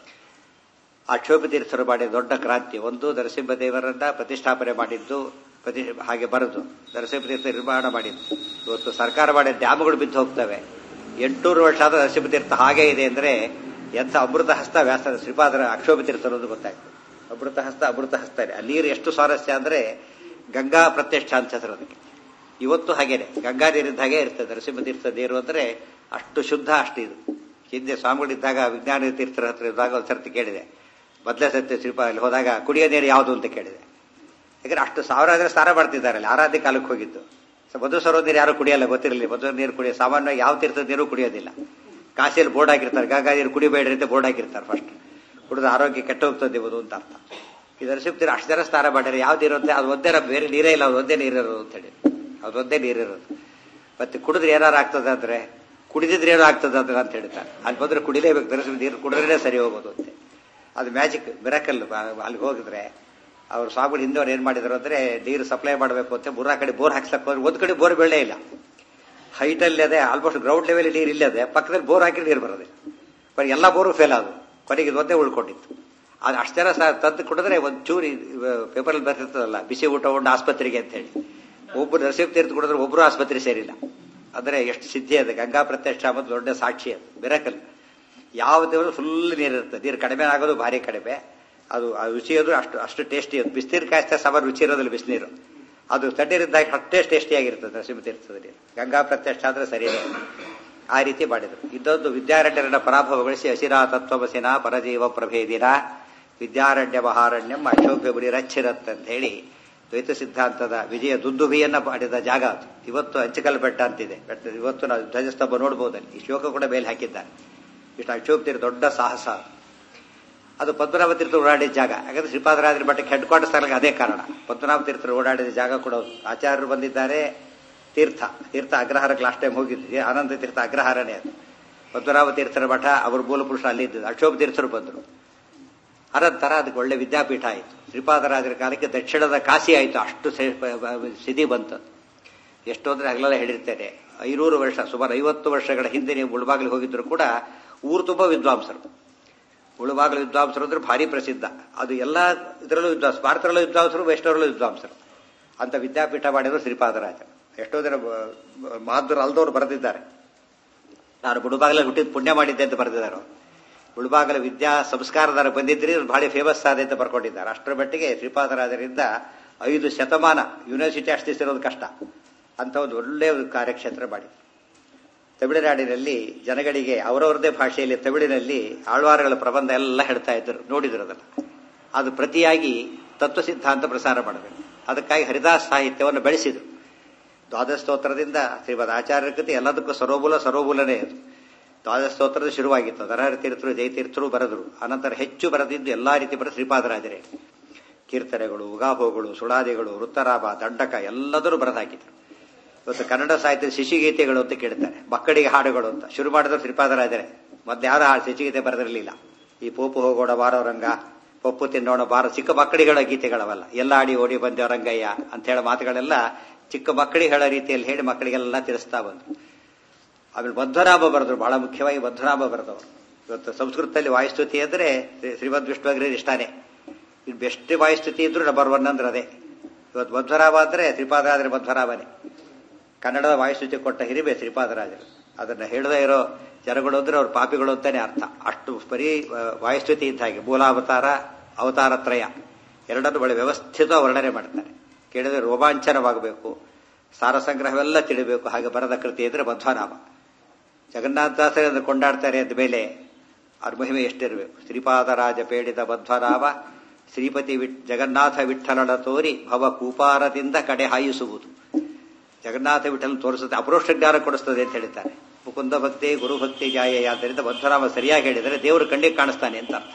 ಅಕ್ಷೋಭ ತೀರ್ಥರು ಮಾಡಿದ ದೊಡ್ಡ ಕ್ರಾಂತಿ ಒಂದು ನರಸಿಂಹದೇವರನ್ನ ಪ್ರತಿಷ್ಠಾಪನೆ ಮಾಡಿದ್ದು ಪ್ರತಿ ಹಾಗೆ ಬರೆದು ನರಸಿಂಹ ತೀರ್ಥ ನಿರ್ಮಾಣ ಮಾಡಿದ್ದು ಇವತ್ತು ಸರ್ಕಾರ ಮಾಡಿದ ಡ್ಯಾಮ್ಗಳು ಬಿದ್ದು ಹೋಗ್ತವೆ ಎಂಟುನೂರು ವರ್ಷ ಆದ ನರಸಿಂಹ ತೀರ್ಥ ಹಾಗೆ ಇದೆ ಅಂದ್ರೆ ಎಂಥ ಅಮೃತ ಹಸ್ತ ವ್ಯಾಸ ಶ್ರೀಪಾದರ ಅಕ್ಷೋಭ ತೀರ್ಥ ಅನ್ನೋದು ಗೊತ್ತಾಗ್ತದೆ ಅಮೃತ ಹಸ್ತ ಅಮೃತ ಹಸ್ತ ಇದೆ ಆ ನೀರು ಎಷ್ಟು ಸ್ವಾರಸ್ಯ ಅಂದ್ರೆ ಗಂಗಾ ಪ್ರತ್ಯಕ್ಷ ಅಂತ ಹೆಸರು ಅದಕ್ಕೆ ಇವತ್ತು ಹಾಗೇನೆ ಗಂಗಾ ನೀರಿದ್ದ ಹಾಗೆ ಇರ್ತದೆ ನರಸಿಂಹ ತೀರ್ಥ ನೀರು ಅಂದ್ರೆ ಅಷ್ಟು ಶುದ್ಧ ಅಷ್ಟು ಇದು ಹಿಂದೆ ಸ್ವಾಮಿಗಳಿದ್ದಾಗ ವಿಜ್ಞಾನ ತೀರ್ಥರ ಹತ್ರ ಇದ್ದಾಗ ಒಂದು ಸರ್ತಿ ಕೇಳಿದೆ ಮೊದಲೇ ಸತ್ಯ ಶ್ರೀಪಾ ಅಲ್ಲಿ ಹೋದಾಗ ಕುಡಿಯೋ ನೀರು ಯಾವುದು ಅಂತ ಕೇಳಿದೆ ಯಾಕಂದ್ರೆ ಅಷ್ಟು ಸಾವಿರಾದ್ರೆ ಸ್ನಾನ ಮಾಡ್ತಿದ್ದಾರಲ್ಲ ಆರಾಧ್ಯ ಕಾಲಕ್ಕೆ ಹೋಗಿದ್ದು ಸೊ ಮಧು ಸರೋವರ ನೀರು ಯಾರು ಕುಡಿಯಲ್ಲ ಗೊತ್ತಿರಲಿ ಮಧು ನೀರು ಕುಡಿಯೋ ಸಾಮಾನ್ಯವಾಗಿ ಯಾವ ತೀರ್ಥದ ನೀರು ಕುಡಿಯೋದಿಲ್ಲ ಕಾಶಿಯಲ್ಲಿ ಬೋರ್ಡ್ ಹಾಕಿರ್ತಾರೆ ಗಂಗಾ ನೀರು ಕುಡಿಬೇಡ್ರಿ ಅಂತ ಬೋರ್ಡ್ ಹಾಕಿರ್ತಾರೆ ಫಸ್ಟ್ ಕುಡಿದು ಆರೋಗ್ಯ ಕೆಟ್ಟ ಹೋಗ್ತದೆ ಎಂಬುದು ಅಂತ ಅರ್ಥ ಈ ನರಸಿಂಹ ಅಷ್ಟು ಜನ ಸ್ನಾನ ಮಾಡ್ಯಾರ ಯಾವ್ದು ಇರುತ್ತೆ ಅದು ಒಂದೇ ನ- ಬೇರೆ ನೀರೇ ಇಲ್ಲ ಅದು ಒಂದೇ ನೀರಿರೋದು ಅಂತ ಹೇಳಿ ಅದು ಒಂದೇ ನೀರಿರೋದು ಮತ್ತೆ ಕುಡಿದ್ರೆ ಏನಾರು ಆಗ್ತದೆ ಅಂದ್ರೆ ಕುಡಿದಿದ್ರೆ ಏನೋ ಆಗ್ತದೆ ಅಂದ್ರೆ ಅಂತ ಹೇಳ್ತಾರೆ ಅಲ್ಲಿ ಬಂದ್ರೆ ಕುಡಿಲೇಬೇಕು ನರಸಿಂಹ ನೀರು ಕುಡಿದ್ರೆ ಸರಿ ಹೋಗೋದು ಅಂತೆ ಅದು ಮ್ಯಾಜಿಕ್ ಮಿರಾಕಲ್ ಅಲ್ಲಿ ಹೋಗಿದ್ರೆ ಅವ್ರ ಸ್ವಾಮಿಗಳು ಹಿಂದೆ ಅವ್ರು ಏನ್ ಮಾಡಿದ್ರು ಅಂದ್ರೆ ನೀರು ಸಪ್ಲೈ ಮಾಡಬೇಕು ಅಂತ ಮೂರಾ ಕಡೆ ಬೋರ್ ಹಾಕ್ಸಕ್ ಹೋದ್ರೆ ಒಂದ್ ಕಡೆ ಬೋರ್ ಬೆಳೆ ಇಲ್ಲ ಹೈಟ್ ಅಲ್ಲಿ ಅದೇ ಆಲ್ಮೋಸ್ಟ್ ಗ್ರೌಂಡ್ ಲೆವೆಲ್ ನೀರು ಇಲ್ಲದೆ ಪಕ್ಕದಲ್ಲಿ ಬೋರ್ ಹಾಕಿ ನೀರು ಬರೋದೆ ಬಟ್ ಎಲ್ಲ ಬೋರು ಫೇಲ್ ಆದವು ಕೊನೆಗೆ ಇದು ಒಂದೇ ಉಳ್ಕೊಂಡಿತ್ತು ಅದು ಅಷ್ಟು ಜನ ಸಹ ತಂದು ಕುಡಿದ್ರೆ ಒಂದು ಚೂರಿ ಪೇಪರಲ್ಲಿ ಬರ್ತಿರ್ತದಲ್ಲ ಬಿಸಿ ಊಟ ಉಂಡು ಆಸ್ಪತ್ರೆಗೆ ಅಂತ ಹೇಳಿ ಒಬ್ಬರು ನರಸಿಂಹ ತೀರ್ಥ ಕುಡಿದ್ರೆ ಒಬ್ಬರು ಆಸ್ಪತ್ರೆ ಸೇರಿಲ್ಲ ಅಂದ್ರೆ ಎಷ್ಟು ಸಿದ್ಧಿ ಅದು ಗಂಗಾ ಪ್ರತ್ಯಕ್ಷ ಮತ್ತು ದೊಡ್ಡ ಸಾಕ್ಷಿ ಅದು ಮಿರಾಕಲ್ ಯಾವ ದೇವರು ಫುಲ್ ನೀರು ಇರ್ತದೆ ನೀರು ಕಡಿಮೆ ಆಗೋದು ಭಾರಿ ಕಡಿಮೆ ಅದು ಆ ರುಚಿ ಅದು ಅಷ್ಟು ಅಷ್ಟು ಟೇಸ್ಟಿ ಅದು ಬಿಸಿನೀರು ಕಾಯಿಸ್ತಾ ಸವಾರು ರುಚಿ ಇರೋದಿಲ್ಲ ಬಿಸಿನೀರು ಅದು ತಣ್ಣೀರಿದ್ದಾಗ ಅಷ್ಟೇ ಟೇಸ್ಟಿ ಆಗಿರ್ತದೆ ನರಸಿಂಹ ತೀರ್ಥದ ನೀರು ಗಂಗಾ ಪ್ರತ್ಯಕ್ಷ ಅಂದ್ರೆ ಸರಿಯೇ ಆ ರೀತಿ ಮಾಡಿದರು ಇದೊಂದು ವಿದ್ಯಾರಣ್ಯರನ್ನ ಪರಾಭವಗೊಳಿಸಿ ಹಸಿರಾ ತತ್ವಮಸಿನ ಪರಜೀವ ಪ್ರಭೇದಿನ ವಿದ್ಯಾರಣ್ಯ ಮಹಾರಣ್ಯಂ ಅಕ್ಷೋಭ್ಯ ಬುಡಿ ರಚ್ಚಿರತ್ ಅಂತ ಹೇಳಿ ದ್ವೈತ ಸಿದ್ಧಾಂತದ ವಿಜಯ ದುಂದುಭಿಯನ್ನ ಮಾಡಿದ ಜಾಗ ಅದು ಇವತ್ತು ಅಂಚಕಲ್ ಬೆಟ್ಟ ಅಂತಿದೆ ಬೆಟ್ಟ ಇವತ್ತು ನಾವು ಧ್ವಜಸ್ತಂಭ ನೋಡಬಹುದಲ್ಲಿ ಈ ಶ್ಲೋಕ ಕೂಡ ಮೇಲೆ ಹಾಕಿದ್ದಾರೆ ಇಷ್ಟು ಅಕ್ಷೋಭ್ಯರ ದೊಡ್ಡ ಸಾಹಸ ಅದು. ಅದು ಪದ್ಮನಾಭ ತೀರ್ಥ ಓಡಾಡಿದ ಜಾಗ ಯಾಕಂದ್ರೆ ಶ್ರೀಪಾದರಾಜರ ಮಠಕ್ಕೆ ಹೆಡ್ ಕ್ವಾರ್ಟರ್ಸ್ ಆಗಲಿಕ್ಕೆ ಅದೇ ಕಾರಣ ಪದ್ಮನಾಭ ತೀರ್ಥರು ಓಡಾಡಿದ ಜಾಗ ಕೂಡ ಹೌದು. ಆಚಾರ್ಯರು ಬಂದಿದ್ದಾರೆ ತೀರ್ಥ ತೀರ್ಥ ಅಗ್ರಹಾರಕ್ಕೆ ಲಾಸ್ಟ್ ಟೈಮ್ ಹೋಗಿದ್ವಿ ಆನಂದ ತೀರ್ಥ ಅಗ್ರಹಾರನೇ ಅದು ಪದ್ಮನಾಭ ತೀರ್ಥರ ಮಠ ಅವ್ರ ಮೂಲ ಪುರುಷ ಅಲ್ಲಿದ್ದು ಅಕ್ಷೋಭ ತೀರ್ಥರು ಬಂದರು ಅನಂತರ ಅದಕ್ಕೆ ಒಳ್ಳೆ ವಿದ್ಯಾಪೀಠ ಆಯಿತು ಶ್ರೀಪಾದರಾಜರ ಕಾಲಕ್ಕೆ ದಕ್ಷಿಣದ ಕಾಶಿ ಆಯಿತು ಅಷ್ಟು ಸೆ- ಬ- ಬ- ಸಿದ್ಧಿ ಬಂತು ಎಷ್ಟು ಅಂದ್ರೆ ಹಗಲೆಲ್ಲ ಹೇಳಿರ್ತೇನೆ ಐನೂರು ವರ್ಷ ಸುಮಾರು ಐವತ್ತು ವರ್ಷಗಳ ಹಿಂದೆ ನೀವು ಮುಳುಬಾಗಿಲಿಗೆ ಹೋಗಿದ್ರು ಕೂಡ ಊರು ತುಂಬ ವಿದ್ವಾಂಸರು ಮುಳುಬಾಗಿಲು ವಿದ್ವಾಂಸರು ಅಂದ್ರೆ ಭಾರಿ ಪ್ರಸಿದ್ಧ ಅದು ಎಲ್ಲ ಇದರಲ್ಲೂ ವಿದ್ವಾಂಸ ಭಾರತದಲ್ಲೂ ವಿದ್ವಾಂಸರು ವೈಷ್ಣವರಲ್ಲೂ ವಿದ್ವಾಂಸರು ಅಂತ ವಿದ್ಯಾಪೀಠ ಮಾಡಿದ್ರು ಶ್ರೀಪಾದರಾಜ ಎಷ್ಟೋ ಜನ ಮಹಾದ್ರು ಅಲ್ದವ್ರು ಬರೆದಿದ್ದಾರೆ ನಾನು ಮುಳುಬಾಗಿಲಲ್ಲಿ ಹುಟ್ಟಿದ ಪುಣ್ಯ ಮಾಡಿದ್ದೆ ಅಂತ ಬರೆದಿದ್ದಾರೆ ಅವರು ಮುಳುಬಾಗಲ ವಿದ್ಯಾ ಸಂಸ್ಕಾರದಾರ ಬಂದಿದ್ರಿ ಇವ್ರು ಭಾಳ ಫೇಮಸ್ ಆದ ಅಂತ ಬರ್ಕೊಂಡಿದ್ದಾರೆ ಅಷ್ಟರ ಮಟ್ಟಿಗೆ ಶ್ರೀಪಾದರಾಜರಿಂದ ಐದು ಶತಮಾನ ಯೂನಿವರ್ಸಿಟಿ ಅಷ್ಟಿಸಿರೋದು ಕಷ್ಟ ಅಂತ ಒಂದು ಒಳ್ಳೆಯ ಒಂದು ಕಾರ್ಯಕ್ಷೇತ್ರ ಮಾಡಿ ತಮಿಳುನಾಡಿನಲ್ಲಿ ಜನಗಳಿಗೆ ಅವರವರದೇ ಭಾಷೆಯಲ್ಲಿ ತಮಿಳಿನಲ್ಲಿ ಆಳ್ವಾರಗಳ ಪ್ರಬಂಧ ಎಲ್ಲ ಹೇಳ್ತಾ ಇದ್ರು ನೋಡಿದ್ರು ಅದನ್ನು ಅದು ಪ್ರತಿಯಾಗಿ ತತ್ವ ಸಿದ್ಧಾಂತ ಪ್ರಸಾರ ಮಾಡಬೇಕು ಅದಕ್ಕಾಗಿ ಹರಿದಾಸ್ ಸಾಹಿತ್ಯವನ್ನು ಬೆಳೆಸಿದ್ರು ದ್ವಾದಶ ಸ್ತೋತ್ರದಿಂದ ಶ್ರೀಮದ್ ಆಚಾರ್ಯ ಕೃತಿ ಎಲ್ಲದಕ್ಕೂ ಸರ್ವಮೂಲ ಸರ್ವಮೂಲನೇ ಅದು ದ್ವಾದಶ ಸ್ತೋತ್ರದ ಶುರುವಾಗಿತ್ತು ನರಹರಿ ತೀರ್ಥರು ಜಯತೀರ್ಥರು ಬರೆದರು ಅನಂತರ ಹೆಚ್ಚು ಬರೆದಿದ್ದು ಎಲ್ಲಾ ರೀತಿ ಬರೆದ ಶ್ರೀಪಾದರಾಜರೇ ಕೀರ್ತನೆಗಳು ಉಗಾಭೋಗಳು ಸುಳಾದಿಗಳು ವೃತ್ತರಾಭ ದಂಡಕ ಎಲ್ಲದರೂ ಬರೆದಾಕಿದ್ರು ಇವತ್ತು ಕನ್ನಡ ಸಾಹಿತ್ಯದ ಶಿಶುಗೀತೆಗಳು ಅಂತ ಕೇಳ್ತಾರೆ ಮಕ್ಕಳಿಗೆ ಹಾಡುಗಳು ಅಂತ ಶುರು ಮಾಡಿದ್ರು ಶ್ರೀಪಾದರಾಜರೇ ಮೊದ್ಲು ಯಾರು ಹಾಡು ಶಿಶುಗೀತೆ ಬರೆದಿರಲಿಲ್ಲ ಈ ಪೋಪು ಹೋಗೋಣ ಬಾರೋರಂಗ ಪಪ್ಪು ತಿನ್ನೋಣ ಬಾರ ಚಿಕ್ಕ ಮಕ್ಕಳಿಗಳ ಗೀತೆಗಳವಲ್ಲ ಎಲ್ಲ ಆಡಿ ಓಡಿ ಬಂದೇವ ರಂಗಯ್ಯ ಅಂತ ಹೇಳೋ ಮಾತುಗಳೆಲ್ಲ ಚಿಕ್ಕ ಮಕ್ಕಳಿಗೆ ಹೇಳೋ ರೀತಿಯಲ್ಲಿ ಹೇಳಿ ಮಕ್ಕಳಿಗೆಲ್ಲ ತಿಳಿಸ್ತಾ ಬಂದ್ರು ಆಮೇಲೆ ಮಧ್ವನಾಮ ಬರೆದ್ರು ಬಹಳ ಮುಖ್ಯವಾಗಿ ಮಧ್ವನಾಮ ಬರೆದವರು ಇವತ್ತು ಸಂಸ್ಕೃತದಲ್ಲಿ ವಾಯುಸ್ತುತಿ ಅಂದ್ರೆ ಶ್ರೀ- ಶ್ರೀಮದ್ ವಿಷ್ಣುವಗ್ರಿ ಇಷ್ಟಾನೆ ಇದು ಬೆಸ್ಟ್ ವಾಯುಸ್ತುತಿ ಇದ್ರು ನಂಬರ್ ಒನ್ ಅಂದ್ರೆ ಅದೇ ಇವತ್ತು ಮಧ್ವರಾಮ ಅಂದ್ರೆ ಶ್ರೀಪಾದರಾಜರ ಮಧ್ವರಾಮನೇ ಕನ್ನಡದ ವಾಯುಸ್ತುತಿ ಕೊಟ್ಟ ಹಿರಿಮೆ ಶ್ರೀಪಾದರಾಜರು ಅದನ್ನ ಹೇಳದೇ ಇರೋ ಜನಗಳು ಅಂದ್ರೆ ಅವ್ರ ಪಾಪಿಗಳು ಅಂತಾನೆ ಅರ್ಥ ಅಷ್ಟು ಬರೀ ಆ, ವಾಯುಸ್ತುತಿ ಇದ್ದ ಹಾಗೆ ಮೂಲಾವತಾರ ಅವತಾರ ತ್ರಯ ಎರಡನ್ನು ಬಹಳ ವ್ಯವಸ್ಥಿತ ವರ್ಣನೆ ಮಾಡ್ತಾರೆ ಕೇಳಿದ್ರೆ ರೋಮಾಂಚನವಾಗಬೇಕು ಸಾರ ಸಂಗ್ರಹವೆಲ್ಲ ತಿಳಿಬೇಕು ಹಾಗೆ ಬರದ ಕೃತಿ ಅಂದ್ರೆ ಮಧ್ವನಾಮ ಜಗನ್ನಾಥದಾಸರನ್ನು ಕೊಂಡಾಡ್ತಾರೆ ಅಂದ ಮೇಲೆ ಅವ್ರ ಮಹಿಮೆ ಎಷ್ಟಿರಬೇಕು ಶ್ರೀಪಾದರಾಜ ಪೇಡಿದ ಮಧ್ವನಾಮ ಶ್ರೀಪತಿ ವಿಟ್ ಜಗನ್ನಾಥ ವಿಠಲನ ತೋರಿ ಭವ ಕೂಪಾರದಿಂದ ಕಡೆ ಹಾಯಿಸುವುದು ಜಗನ್ನಾಥ ವಿಠಲ್ ತೋರಿಸುತ್ತೆ ಅಪರೋಕ್ಷ ಜ್ಞಾನ ಕೊಡಿಸ್ತದೆ ಅಂತ ಹೇಳ್ತಾರೆ ಮುಕುಂದ ಭಕ್ತಿ ಗುರು ಭಕ್ತಿ ಜಾಯ ಆದ್ದರಿಂದ ಮಧ್ವನಾಮ ಸರಿಯಾಗಿ ಹೇಳಿದರೆ ದೇವರು ಕಣ್ಣಿಗೆ ಕಾಣಿಸ್ತಾನೆ ಅಂತ ಅರ್ಥ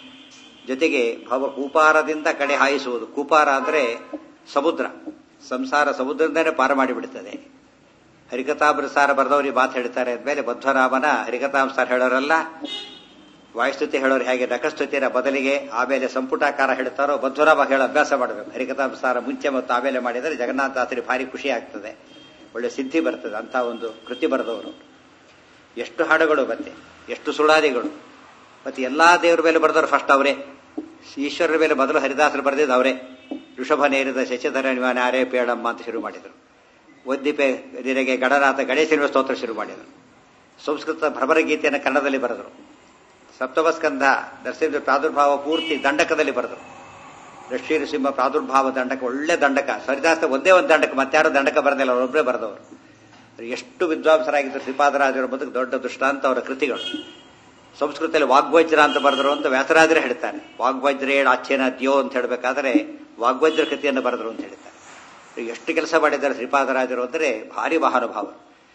ಜೊತೆಗೆ ಭವ ಕೂಪಾರದಿಂದ ಕಡೆ ಹಾಯಿಸುವುದು ಕೂಪಾರ ಅಂದ್ರೆ ಸಮುದ್ರ ಸಂಸಾರ ಸಮುದ್ರದಿಂದನೇ ಪಾರ ಮಾಡಿಬಿಡ್ತದೆ ಹರಿಕಥಾಮೃಸಾರ ಬರೆದವರು ಈ ಮಾತು ಹೇಳ್ತಾರೆ ಅಂದಮೇಲೆ ಮಧ್ವರಾಮನ ಹರಿಕಥಾಂಸಾರ ಹೇಳೋರೆಲ್ಲ ವಾಯುಸ್ತುತಿ ಹೇಳೋರು ಹೇಗೆ ನಖಸ್ತುತಿಯ ಬದಲಿಗೆ ಆಮೇಲೆ ಸಂಪುಟಾಕಾರ ಹೇಳ್ತಾರೋ ಮಧುರವಾಗಿ ಹೇಳೋ ಅಭ್ಯಾಸ ಮಾಡಬೇಕು ಹರಿಕಥಾಂಸಾರ ಮುಂಚೆ ಮತ್ತು ಆಮೇಲೆ ಮಾಡಿದರೆ ಜಗನ್ನಾಥಾಸರಿ ಭಾರಿ ಖುಷಿ ಆಗ್ತದೆ ಒಳ್ಳೆ ಸಿದ್ಧಿ ಬರ್ತದೆ ಅಂತ ಒಂದು ಕೃತಿ ಬರೆದವರು ಎಷ್ಟು ಹಾಡುಗಳು ಮತ್ತೆ ಎಷ್ಟು ಸುಳಾದಿಗಳು ಮತ್ತೆ ಎಲ್ಲಾ ದೇವರ ಮೇಲೆ ಬರೆದವರು ಫಸ್ಟ್ ಅವರೇ ಈಶ್ವರರ ಮೇಲೆ ಮೊದಲು ಹರಿದಾಸರು ಬರೆದಿದ್ದು ಅವರೇ ಋಷಭ ನೇರಿದ ಶಶಿಧರ ನಾರೇ ಪೇಡಮ್ಮ ಅಂತ ಶುರು ಮಾಡಿದರು ಒದ್ದಿಪೆ ನಿನಗೆ ಗಣನಾಥ ಗಣೇಶನ ಸ್ತೋತ್ರ ಶುರು ಮಾಡಿದರು ಸಂಸ್ಕೃತ ಭ್ರಮರ ಗೀತೆಯನ್ನು ಕನ್ನಡದಲ್ಲಿ ಬರೆದರು ಸಪ್ತಮಸ್ಕಂಧ ನರಸಿಂಹ ಪ್ರಾದುರ್ಭಾವ ಪೂರ್ತಿ ದಂಡಕದಲ್ಲಿ ಬರೆದರು ಲಕ್ಷ್ಮೀ ನರಸಿಂಹ ಪ್ರಾದುರ್ಭಾವ ದಂಡಕ ಒಳ್ಳೆ ದಂಡಕ ಸರಿದಾಸ ಒಂದೇ ಒಂದು ದಂಡಕ ಮತ್ತಾರು ದಂಡಕ ಬರೆದಿಲ್ಲ ಅವರೊಬ್ಬರೇ ಬರೆದವರು ಎಷ್ಟು ವಿದ್ವಾಂಸರಾಗಿದ್ದರು ಶ್ರೀಪಾದರಾಜರ ಬದುಕು ದೊಡ್ಡ ದೃಷ್ಟಾಂತ ಅವರ ಕೃತಿಗಳು ಸಂಸ್ಕೃತದಲ್ಲಿ ವಾಗ್ವಜ್ರ ಅಂತ ಬರೆದರು ಅಂತ ವ್ಯಾಸರಾಜರೇ ಹೇಳ್ತಾರೆ ವಾಗ್ವಜ್ರೇಣ ಆಚ್ಯನ ದ್ಯೋ ಅಂತ ಹೇಳಬೇಕಾದ್ರೆ ವಾಗ್ವಜ್ರ ಕೃತಿಯನ್ನು ಬರೆದರು ಅಂತ ಹೇಳ್ತಾರೆ ಎಷ್ಟು ಕೆಲಸ ಮಾಡಿದ್ದಾರೆ ಶ್ರೀಪಾದರಾಜರು ಅಂದರೆ ಭಾರಿ ಮಹಾನುಭಾವ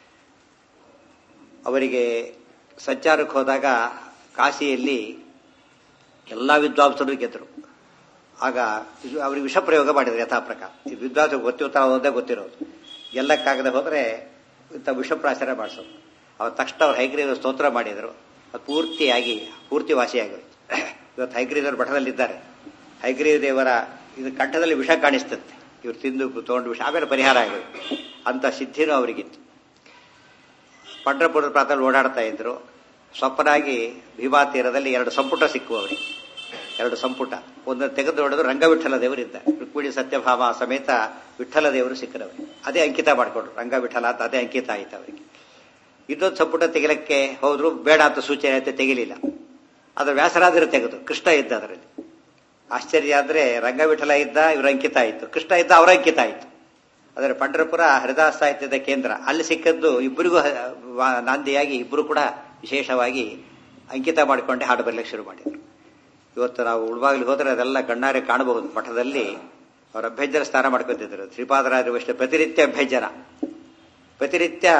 ಅವರಿಗೆ ಸಂಚಾರಕ್ಕೆ ಹೋದಾಗ ಕಾಶಿಯಲ್ಲಿ ಎಲ್ಲ ವಿದ್ವಾಂಸರು ಗೆದ್ದರು ಆಗ ಅವರಿಗೆ ವಿಷ ಪ್ರಯೋಗ ಮಾಡಿದ್ರು ಯಥಾ ಪ್ರಕಾರ ಈ ವಿದ್ವಾಂಸ ಗೊತ್ತಿರ್ತಾರ ಒಂದೇ ಗೊತ್ತಿರೋದು ಗೆಲ್ಲಕ್ಕಾಗದೆ ಹೋದರೆ ಇಂಥ ವಿಷಪ್ರಾಚಾರ ಮಾಡಿಸೋದು ಅವ್ರ ತಕ್ಷಣ ಅವ್ರು ಹೈಗ್ರೀವ ಸ್ತೋತ್ರ ಮಾಡಿದರು ಅದು ಪೂರ್ತಿಯಾಗಿ ಪೂರ್ತಿ ವಾಸಿಯಾಗೋಯ್ತು ಇವತ್ತು ಹೈಗ್ರೀವರ ಮಠದಲ್ಲಿದ್ದಾರೆ ಹೈಗ್ರೀವ ದೇವರ ಇದು ಕಂಠದಲ್ಲಿ ವಿಷ ಕಾಣಿಸ್ತಂತೆ ಇವ್ರು ತಿಂದು ತಗೊಂಡು ವಿಷ ಆಮೇಲೆ ಪರಿಹಾರ ಆಗೋದು ಅಂತ ಸಿದ್ಧಿನೂ ಅವರಿಗಿತ್ತು ಪಂಡ್ರಪುರದ ಪ್ರಾಂತದಲ್ಲಿ ಓಡಾಡ್ತಾ ಇದ್ರು ಸ್ವಪ್ನಾಗಿ ಭೀಮಾ ತೀರದಲ್ಲಿ ಎರಡು ಸಂಪುಟ ಸಿಕ್ಕು ಅವರಿಗೆ ಎರಡು ಸಂಪುಟ ಒಂದನ್ನು ತೆಗೆದು ನೋಡಿದ್ರು ರಂಗವಿಠಲ ದೇವರಿದ್ದ ರುಕ್ಮಿಣಿ ಸತ್ಯಭಾಮ ಸಮೇತ ವಿಠಲ ದೇವರು ಸಿಕ್ಕರವರಿಗೆ ಅದೇ ಅಂಕಿತ ಮಾಡಿಕೊಂಡ್ರು ರಂಗವಿಠಲ ಅಂತ ಅದೇ ಅಂಕಿತ ಆಯ್ತು ಅವರಿಗೆ ಇನ್ನೊಂದು ಸಂಪುಟ ತೆಗಿಲಕ್ಕೆ ಹೋದ್ರು ಬೇಡ ಅಂತ ಸೂಚನೆ ಅಂತ ತೆಗಿಲಿಲ್ಲ ಅದ್ರ ವ್ಯಾಸರಾಜರು ತೆಗೆದು ಕೃಷ್ಣ ಇದ್ದ ಅದರಲ್ಲಿ ಆಶ್ಚರ್ಯ ಅಂದ್ರೆ ರಂಗವಿಠಲ ಇದ್ದ ಇವ್ರ ಅಂಕಿತ ಆಯಿತು ಕೃಷ್ಣ ಇದ್ದ ಅವರ ಅಂಕಿತ ಆಯಿತು ಅದರ ಪಂಡರಪುರ ಹರಿದಾಸ ಸಾಹಿತ್ಯದ ಕೇಂದ್ರ ಅಲ್ಲಿ ಸಿಕ್ಕದ್ದು ಇಬ್ಬರಿಗೂ ನಾಂದಿಯಾಗಿ ಇಬ್ಬರು ಕೂಡ ವಿಶೇಷವಾಗಿ ಅಂಕಿತ ಮಾಡಿಕೊಂಡೆ ಹಾಡು ಬರಲಿಕ್ಕೆ ಶುರು ಮಾಡಿದರು ಇವತ್ತು ನಾವು ಉಳ್ಬಾಗ್ಲಿಗೆ ಹೋದ್ರೆ ಅದೆಲ್ಲ ಕಣ್ಣಾರೆ ಕಾಣಬಹುದು ಮಠದಲ್ಲಿ ಅವರ ಅಭ್ಯಂಜನ ಸ್ನಾನ ಮಾಡ್ಕೊತಿದ್ರು ಶ್ರೀಪಾದರಾಜ ವೈಷ್ಣವ ಪ್ರತಿನಿತ್ಯ ಅಭ್ಯಂಜನ ಪ್ರತಿನಿತ್ಯ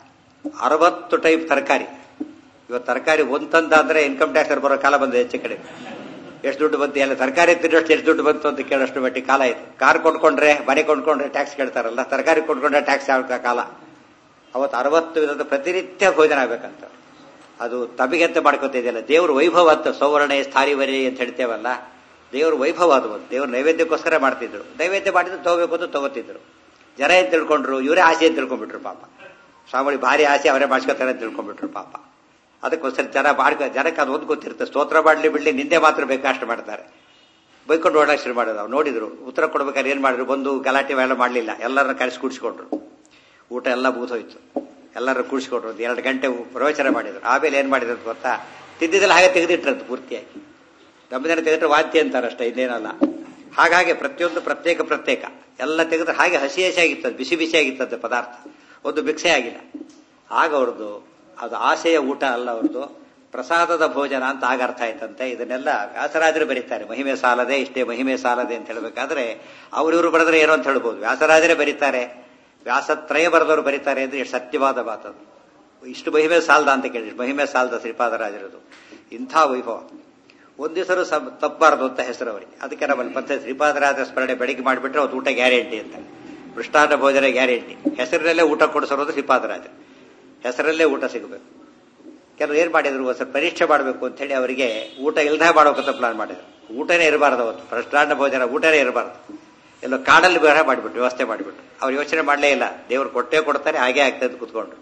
ಅರವತ್ತು ಟೈಪ್ ತರಕಾರಿ ಇವತ್ತು ತರಕಾರಿ ಒಂದ್ ತಂದ ಅಂದ್ರೆ ಇನ್ಕಮ್ ಟ್ಯಾಕ್ಸ್ ಬರೋ ಕಾಲ ಬಂದ ಹೆಚ್ಚು ಕಡೆ ಎಷ್ಟು ದುಡ್ಡು ಬಂತು ಎಲ್ಲ ತರಕಾರಿ ತಿನ್ನೋಷ್ಟು ಎಷ್ಟು ದುಡ್ಡು ಬಂತು ಅಂತ ಕೇಳೋಷ್ಟು ಮಟ್ಟಿ ಕಾಲ ಆಯ್ತು ಕಾರ್ ಕೊಂಡ್ಕೊಂಡ್ರೆ ಮನೆ ಕೊಂಡ್ಕೊಂಡ್ರೆ ಟ್ಯಾಕ್ಸ್ ಕೇಳ್ತಾರಲ್ಲ ತರಕಾರಿ ಕೊಂಡ್ಕೊಂಡ್ರೆ ಟ್ಯಾಕ್ಸ್ ಯಾವ ಕಾಲ ಅವತ್ತು ಅರವತ್ತು ವಿಧದ ಪ್ರತಿನಿತ್ಯ ಭೋಜನ ಆಗ್ಬೇಕಂತ ಅದು ತಮಗೆಂತ ಮಾಡ್ಕೊತಿದೆಯಲ್ಲ ದೇವ್ರ ವೈಭವ ಅಂತ ಸೌವರ್ಣೆ ಸ್ಥಾರಿವರಿ ಅಂತ ಹೇಳ್ತೇವಲ್ಲ ದೇವ್ರ ವೈಭವ ಅದು ಒಂದು ದೇವ್ರ ನೈವೇದ್ಯಕ್ಕೋಸ್ಕರ ಮಾಡ್ತಿದ್ರು ನೈವೇದ್ಯ ಮಾಡಿದ್ರು ತಗೋಬೇಕು ಅಂತ ತಗೋತಿದ್ರು ಜನ ಏನ್ ತಿಳ್ಕೊಂಡ್ರು ಇವರೇ ಆಸೆ ಅಂತ ತಿಳ್ಕೊಂಡ್ಬಿಟ್ರು ಪಾಪ ಸ್ವಾಮಿ ಭಾರಿ ಆಸೆ ಅವರೇ ಮಾಡ್ಸ್ಕೊತಾರೆ ಅಂತ ತಿಳ್ಕೊಂಡ್ಬಿಟ್ರು ಪಾಪ ಅದಕ್ಕೋಸ್ಕರ ಜನ ಮಾಡ್ಕೊ ಜನಕ್ಕೆ ಅದು ಒಂದು ಗೊತ್ತಿರುತ್ತೆ ಸ್ತೋತ್ರ ಮಾಡಲಿ ಬಿಡ್ಲಿ ನಿಂದೆ ಮಾತ್ರ ಬೇಕಷ್ಟು ಮಾಡ್ತಾರೆ ಬೈಕೊಂಡು ಓಡಾಕ್ ಶುರು ಮಾಡೋದು ಅವ್ರು ನೋಡಿದ್ರು ಉತ್ತರ ಕೊಡ್ಬೇಕಾದ್ರೆ ಏನ್ ಮಾಡಿದ್ರು ಬಂದು ಗಲಾಟೆ ಎಲ್ಲ ಮಾಡಲಿಲ್ಲ ಎಲ್ಲರನ್ನ ಕರೆಸಿ ಕೂಡಿಸ್ಕೊಂಡ್ರು ಊಟ ಎಲ್ಲ ಬೂತೋಯ್ತು ಎಲ್ಲರೂ ಕೂಡಿಸ್ಕೊಟ್ರು ಎರಡು ಗಂಟೆ ಪ್ರವಚನ ಮಾಡಿದ್ರು ಆಮೇಲೆ ಏನ್ ಮಾಡಿದ್ರು ಗೊತ್ತಾ ತಿದ್ದಿದ್ದೆಲ್ಲ ಹಾಗೆ ತೆಗೆದಿಟ್ರಂತ ಪೂರ್ತಿಯಾಗಿ ನಮ್ಮ ಜನ ತೆಗೆದ್ರೆ ವಾದ್ಯ ಅಂತಾರಷ್ಟೇ ಇದೇನಲ್ಲ ಹಾಗಾಗಿ ಪ್ರತಿಯೊಂದು ಪ್ರತ್ಯೇಕ ಪ್ರತ್ಯೇಕ ಎಲ್ಲ ತೆಗೆದ್ರೆ ಹಾಗೆ ಹಸಿ ಹಸಿಯಾಗಿತ್ತದು ಬಿಸಿ ಬಿಸಿಯಾಗಿತ್ತಂತೆ ಪದಾರ್ಥ ಒಂದು ಮಿಕ್ಸೇ ಆಗಿಲ್ಲ ಆಗ ಅವ್ರದ್ದು ಅದು ಆಸೆಯ ಊಟ ಅಲ್ಲ ಅವ್ರದ್ದು ಪ್ರಸಾದದ ಭೋಜನ ಅಂತ ಆಗ ಅರ್ಥ ಆಯ್ತಂತೆ ಇದನ್ನೆಲ್ಲ ವ್ಯಾಸರಾಜರು ಬರೀತಾರೆ ಮಹಿಮೆ ಸಾಲದೆ ಇಷ್ಟೇ ಮಹಿಮೆ ಸಾಲದೆ ಅಂತ ಹೇಳಬೇಕಾದ್ರೆ ಅವ್ರಿವ್ರು ಬರೆದ್ರೆ ಏನೋ ಅಂತ ಹೇಳ್ಬೋದು ವ್ಯಾಸರಾಜರೇ ಬರೀತಾರೆ ವ್ಯಾಸತ್ರಯ ಬರೆದವರು ಬರೀತಾರೆ ಅಂದ್ರೆ ಎಷ್ಟು ಸತ್ಯವಾದ ಮಾತದು ಇಷ್ಟು ಮಹಿಮೆ ಸಾಲದ ಅಂತ ಕೇಳಿ ಮಹಿಮೆ ಸಾಲದ ಶ್ರೀಪಾದರಾಜರದು ಇಂಥ ವೈಭವ ಒಂದ್ ದಿವಸರು ತಪ್ಪಬಾರದು ಅಂತ ಹೆಸರು ಅವರಿಗೆ ಅದಕ್ಕೆ ನಮ್ಮಲ್ಲಿ ಪದ್ಧತಿ ಶ್ರೀಪಾದರಾಜ ಸ್ಮರಣೆ ಬೆಳಿಗ್ಗೆ ಮಾಡಿಬಿಟ್ರೆ ಅವತ್ತು ಊಟ ಗ್ಯಾರಂಟಿ ಅಂತ ಮೃಷ್ಟಾನ್ನ ಭೋಜನ ಗ್ಯಾರಂಟಿ ಹೆಸರಿನಲ್ಲೇ ಊಟ ಕೊಡಿಸೋದು ಶ್ರೀಪಾದರಾಜ ಹೆಸರಲ್ಲೇ ಊಟ ಸಿಗಬೇಕು ಕೆಲವರು ಏನ್ ಮಾಡಿದ್ರು ಒಂದ್ಸಲ ಪರೀಕ್ಷೆ ಮಾಡಬೇಕು ಅಂತ ಹೇಳಿ ಅವರಿಗೆ ಊಟ ಇಲ್ದೇ ಮಾಡೋಕಂತ ಪ್ಲಾನ್ ಮಾಡಿದ್ರು ಊಟನೇ ಇರಬಾರ್ದು ಅವತ್ತು ಮೃಷ್ಟಾನ್ನ ಭೋಜನ ಊಟನೇ ಇರಬಾರ್ದು ಎಲ್ಲೋ ಕಾಡಲ್ಲಿ ಬೇರೆ ಮಾಡಿಬಿಟ್ಟು ವ್ಯವಸ್ಥೆ ಮಾಡಿಬಿಟ್ಟು ಅವ್ರು ಯೋಚನೆ ಮಾಡಲೇ ಇಲ್ಲ ದೇವ್ರು ಕೊಟ್ಟೇ ಕೊಡ್ತಾರೆ ಹಾಗೆ ಆಗ್ತದೆ ಕೂತ್ಕೊಂಡ್ರು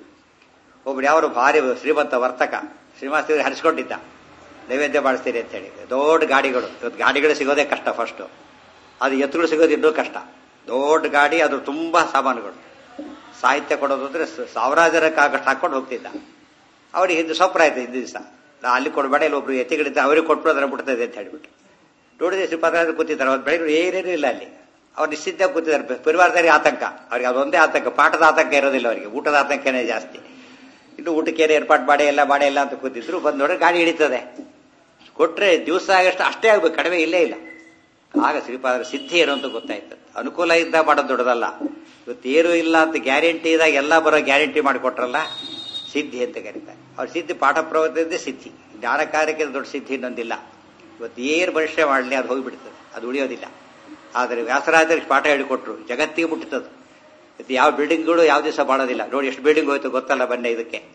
ಒಬ್ರು ಯಾರು ಭಾರಿ ಶ್ರೀಮಂತ ವರ್ತಕ ಶ್ರೀನಿವಾಸ ಹರಿಸ್ಕೊಂಡಿದ್ದ ನೈವೇದ್ಯ ಮಾಡಿಸ್ತೀರಿ ಅಂತ ಹೇಳಿ ದೊಡ್ಡ ಗಾಡಿಗಳು ಇವತ್ತು ಗಾಡಿಗಳು ಸಿಗೋದೇ ಕಷ್ಟ ಫಸ್ಟ್ ಅದು ಎತ್ತುಗಳು ಸಿಗೋದು ಇನ್ನೂ ಕಷ್ಟ ದೊಡ್ಡ ಗಾಡಿ ಅದು ತುಂಬಾ ಸಾಮಾನುಗಳು ಸಾಹಿತ್ಯ ಕೊಡೋದು ಅಂದ್ರೆ ಸಾವಿರಾರು ಜನಕ್ಕೆ ಆಗಷ್ಟು ಹಾಕೊಂಡು ಹೋಗ್ತಿದ್ದ ಅವ್ರಿಗೆ ಹಿಂದೆ ಸೊಪ್ಪರ ಆಯ್ತು ಹಿಂದಿನ ದಿವಸ ನಾ ಅಲ್ಲಿ ಕೊಡಬೇಡ ಇಲ್ಲಿ ಒಬ್ರು ಎತ್ತಿಗಳಿದ್ದ ಅವ್ರಿಗೆ ಕೊಟ್ಟು ಅದನ್ನ ಬಿಡ್ತದೆ ಅಂತ ಹೇಳ್ಬಿಟ್ಟು ನೋಡಿದ್ರೆ ಶ್ರೀಪಾದರಾಜ ಕೂತಿದ್ದಾರೆ ಅವ್ರು ಬೆಳಗ್ಗೆ ಏನೇನೂ ಇಲ್ಲ ಅಲ್ಲಿ ಅವ್ರು ನಿಶ್ಚಿತ ಕೂತಿದ್ದಾರೆ ಪರಿವಾರದಲ್ಲಿ ಆತಂಕ ಅವ್ರಿಗೆ ಅದೊಂದೇ ಆತಂಕ ಪಾಠದ ಆತಂಕ ಇರೋದಿಲ್ಲ ಅವರಿಗೆ ಊಟದ ಆತಂಕನೇ ಜಾಸ್ತಿ ಇನ್ನು ಊಟಕ್ಕೆ ಏರ್ಪಾಟ್ ಮಾಡಿ ಎಲ್ಲ ಮಾಡೇ ಇಲ್ಲ ಅಂತ ಕೂತಿದ್ರು ಬಂದು ನೋಡ್ರೆ ಗಾಡಿ ಹಿಡಿತದೆ ಕೊಟ್ರೆ ದಿವಸ ಆಗಷ್ಟು ಅಷ್ಟೇ ಆಗ್ಬೇಕು ಕಡಿಮೆ ಇಲ್ಲೇ ಇಲ್ಲ ಆಗ ಶ್ರೀಪಾದರ ಸಿದ್ಧಿ ಏನು ಅಂತ ಗೊತ್ತಾಯ್ತು ಅನುಕೂಲ ಇದ್ದ ಮಾಡೋದು ದೊಡ್ಡದಲ್ಲ ಇವತ್ತೇನು ಇಲ್ಲ ಅಂತ ಗ್ಯಾರಂಟಿ ಇದ್ದಾಗ ಎಲ್ಲ ಬರೋ ಗ್ಯಾರಂಟಿ ಮಾಡಿಕೊಟ್ರಲ್ಲ ಸಿದ್ಧಿ ಅಂತ ಕರೀತಾರೆ ಅವ್ರ ಸಿದ್ಧಿ ಪಾಠ ಪ್ರವೃತ್ತಿಯಿಂದ ಸಿದ್ಧಿ ಜ್ಞಾನ ಕಾರ್ಯಕ್ಕೆ ದೊಡ್ಡ ಸಿದ್ಧಿ ಇನ್ನೊಂದಿಲ್ಲ ಇವತ್ತು ಏನು ಮನುಷ್ಯ ಮಾಡಲಿ ಅದು ಹೋಗಿಬಿಡ್ತದೆ ಅದು ಉಳಿಯೋದಿಲ್ಲ ಆದರೆ ವ್ಯಾಸರಾಜರಿಗೆ ಪಾಠ ಹೇಳಿಕೊಟ್ರು ಜಗತ್ತಿಗೆ ಮುಟ್ಟುತ್ತದೆ ಇದು ಯಾವ ಬಿಲ್ಡಿಂಗ್ಗಳು ಯಾವ ದಿವಸ ಮಾಡೋದಿಲ್ಲ ನೋಡಿ ಎಷ್ಟು ಬಿಲ್ಡಿಂಗ್ ಹೋಯ್ತು ಗೊತ್ತಲ್ಲ ಬನ್ನಿ ಇದಕ್ಕೆ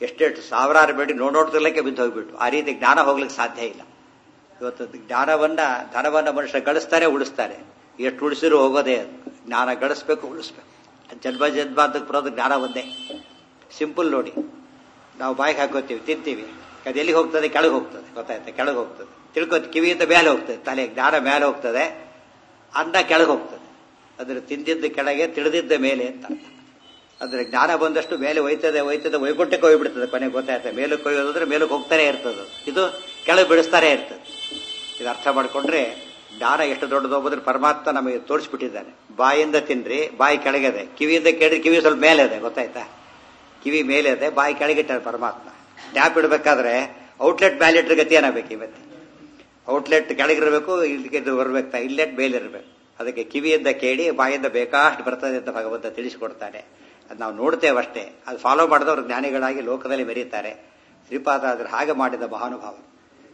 ಎಷ್ಟೆಷ್ಟು ಸಾವಿರಾರು ಬೇಡಿ ನೋಡ್ ನೋಡ್ತಿರ್ಲಿಕ್ಕೆ ಬಿದ್ದು ಹೋಗ್ಬಿಟ್ಟು ಆ ರೀತಿ ಜ್ಞಾನ ಹೋಗ್ಲಿಕ್ಕೆ ಸಾಧ್ಯ ಇಲ್ಲ ಇವತ್ತು ಜ್ಞಾನವನ್ನ ಧನವನ್ನ ಮನುಷ್ಯ ಗಳಿಸ್ತಾರೆ ಉಳಿಸ್ತಾರೆ ಎಷ್ಟು ಉಳಿಸಿದ್ರು ಹೋಗೋದೇ ಅದು ಜ್ಞಾನ ಗಳಿಸ್ಬೇಕು ಉಳಿಸ್ಬೇಕು ಜನ್ಮ ಜನ್ಮಾಂತಕ್ಕೆ ಬರೋದು ಜ್ಞಾನ ಒಂದೇ ಸಿಂಪಲ್ ನೋಡಿ ನಾವು ಬಾಯಿಗೆ ಹಾಕೋತೀವಿ ತಿಂತೀವಿ ಅದು ಎಲ್ಲಿಗೆ ಹೋಗ್ತದೆ ಕೆಳಗೆ ಹೋಗ್ತದೆ ಗೊತ್ತಾಯ್ತಾ ಕೆಳಗೆ ಹೋಗ್ತದೆ ತಿಳ್ಕೊತಿ ಕಿವಿಯಿಂದ ಮೇಲೆ ಹೋಗ್ತದೆ ತಲೆ ಜ್ಞಾನ ಮೇಲೆ ಹೋಗ್ತದೆ ಅನ್ನ ಕೆಳಗೆ ಹೋಗ್ತದೆ ಅದ್ರ ತಿಂದಿದ್ದ ಕೆಳಗೆ ತಿಳಿದಿದ್ದ ಮೇಲೆ ಅಂತ ಅರ್ಥ ಅಂದ್ರೆ ಜ್ಞಾನ ಬಂದಷ್ಟು ಮೇಲೆ ಒಯ್ತದೆ ಒಯ್ತದೆ ವೈಕುಂಠಕ್ಕೆ ಹೋಗ್ಬಿಡ್ತದೆ ಕೊನೆಗೆ ಗೊತ್ತಾಯ್ತದೆ ಮೇಲಕ್ಕೆ ಒಯ್ಯೋದಂದ್ರೆ ಮೇಲಕ್ಕೆ ಹೋಗ್ತಾನೆ ಇರ್ತದೆ ಇದು ಕೆಳಗೆ ಬಿಡಿಸ್ತಾನೆ ಇರ್ತದೆ ಇದು ಅರ್ಥ ಮಾಡ್ಕೊಂಡ್ರೆ ಜ್ಞಾನ ಎಷ್ಟು ದೊಡ್ಡದು ಹೋಗೋದ್ರೆ ಪರಮಾತ್ಮ ನಮಗೆ ತೋರಿಸ್ಬಿಟ್ಟಿದ್ದಾನೆ ಬಾಯಿಂದ ತಿನ್ರಿ ಬಾಯಿ ಕೆಳಗಿದೆ ಕಿವಿಯಿಂದ ಕೇಳಿದ್ರೆ ಕಿವಿ ಸ್ವಲ್ಪ ಮೇಲೆ ಇದೆ ಗೊತ್ತಾಯ್ತಾ ಕಿವಿ ಮೇಲೆ ಇದೆ ಬಾಯಿ ಕೆಳಗಿಟ್ಟಾರೆ ಪರಮಾತ್ಮ ಟ್ಯಾಪ್ ಇಡಬೇಕಾದ್ರೆ ಔಟ್ಲೆಟ್ ಬ್ಯಾಲೆಟ್ರ್ ಗತಿ ಏನಾಗಬೇಕು ಇವತ್ತೆ ಔಟ್ಲೆಟ್ ಕೆಳಗಿರಬೇಕು ಇಲ್ಲಿಗೆ ಇದು ಬರ್ಬೇಕು ಇಲ್ಲೆಟ್ ಮೇಲಿರಬೇಕು ಅದಕ್ಕೆ ಕಿವಿಯಿಂದ ಕೇಳಿ ಬಾಯಿಂದ ಬೇಕಾಷ್ಟು ಬರ್ತದೆ ಅಂತ ಭಗವಂತ ತಿಳಿಸಿಕೊಡ್ತಾನೆ ಅದು ನಾವು ನೋಡ್ತೇವೆ ಅಷ್ಟೇ ಅದು ಫಾಲೋ ಮಾಡಿದವರು ಜ್ಞಾನಿಗಳಾಗಿ ಲೋಕದಲ್ಲಿ ಮೆರೀತಾರೆ ಶ್ರೀಪಾದರಾಜರು ಹಾಗೆ ಮಾಡಿದ ಮಹಾನುಭಾವರು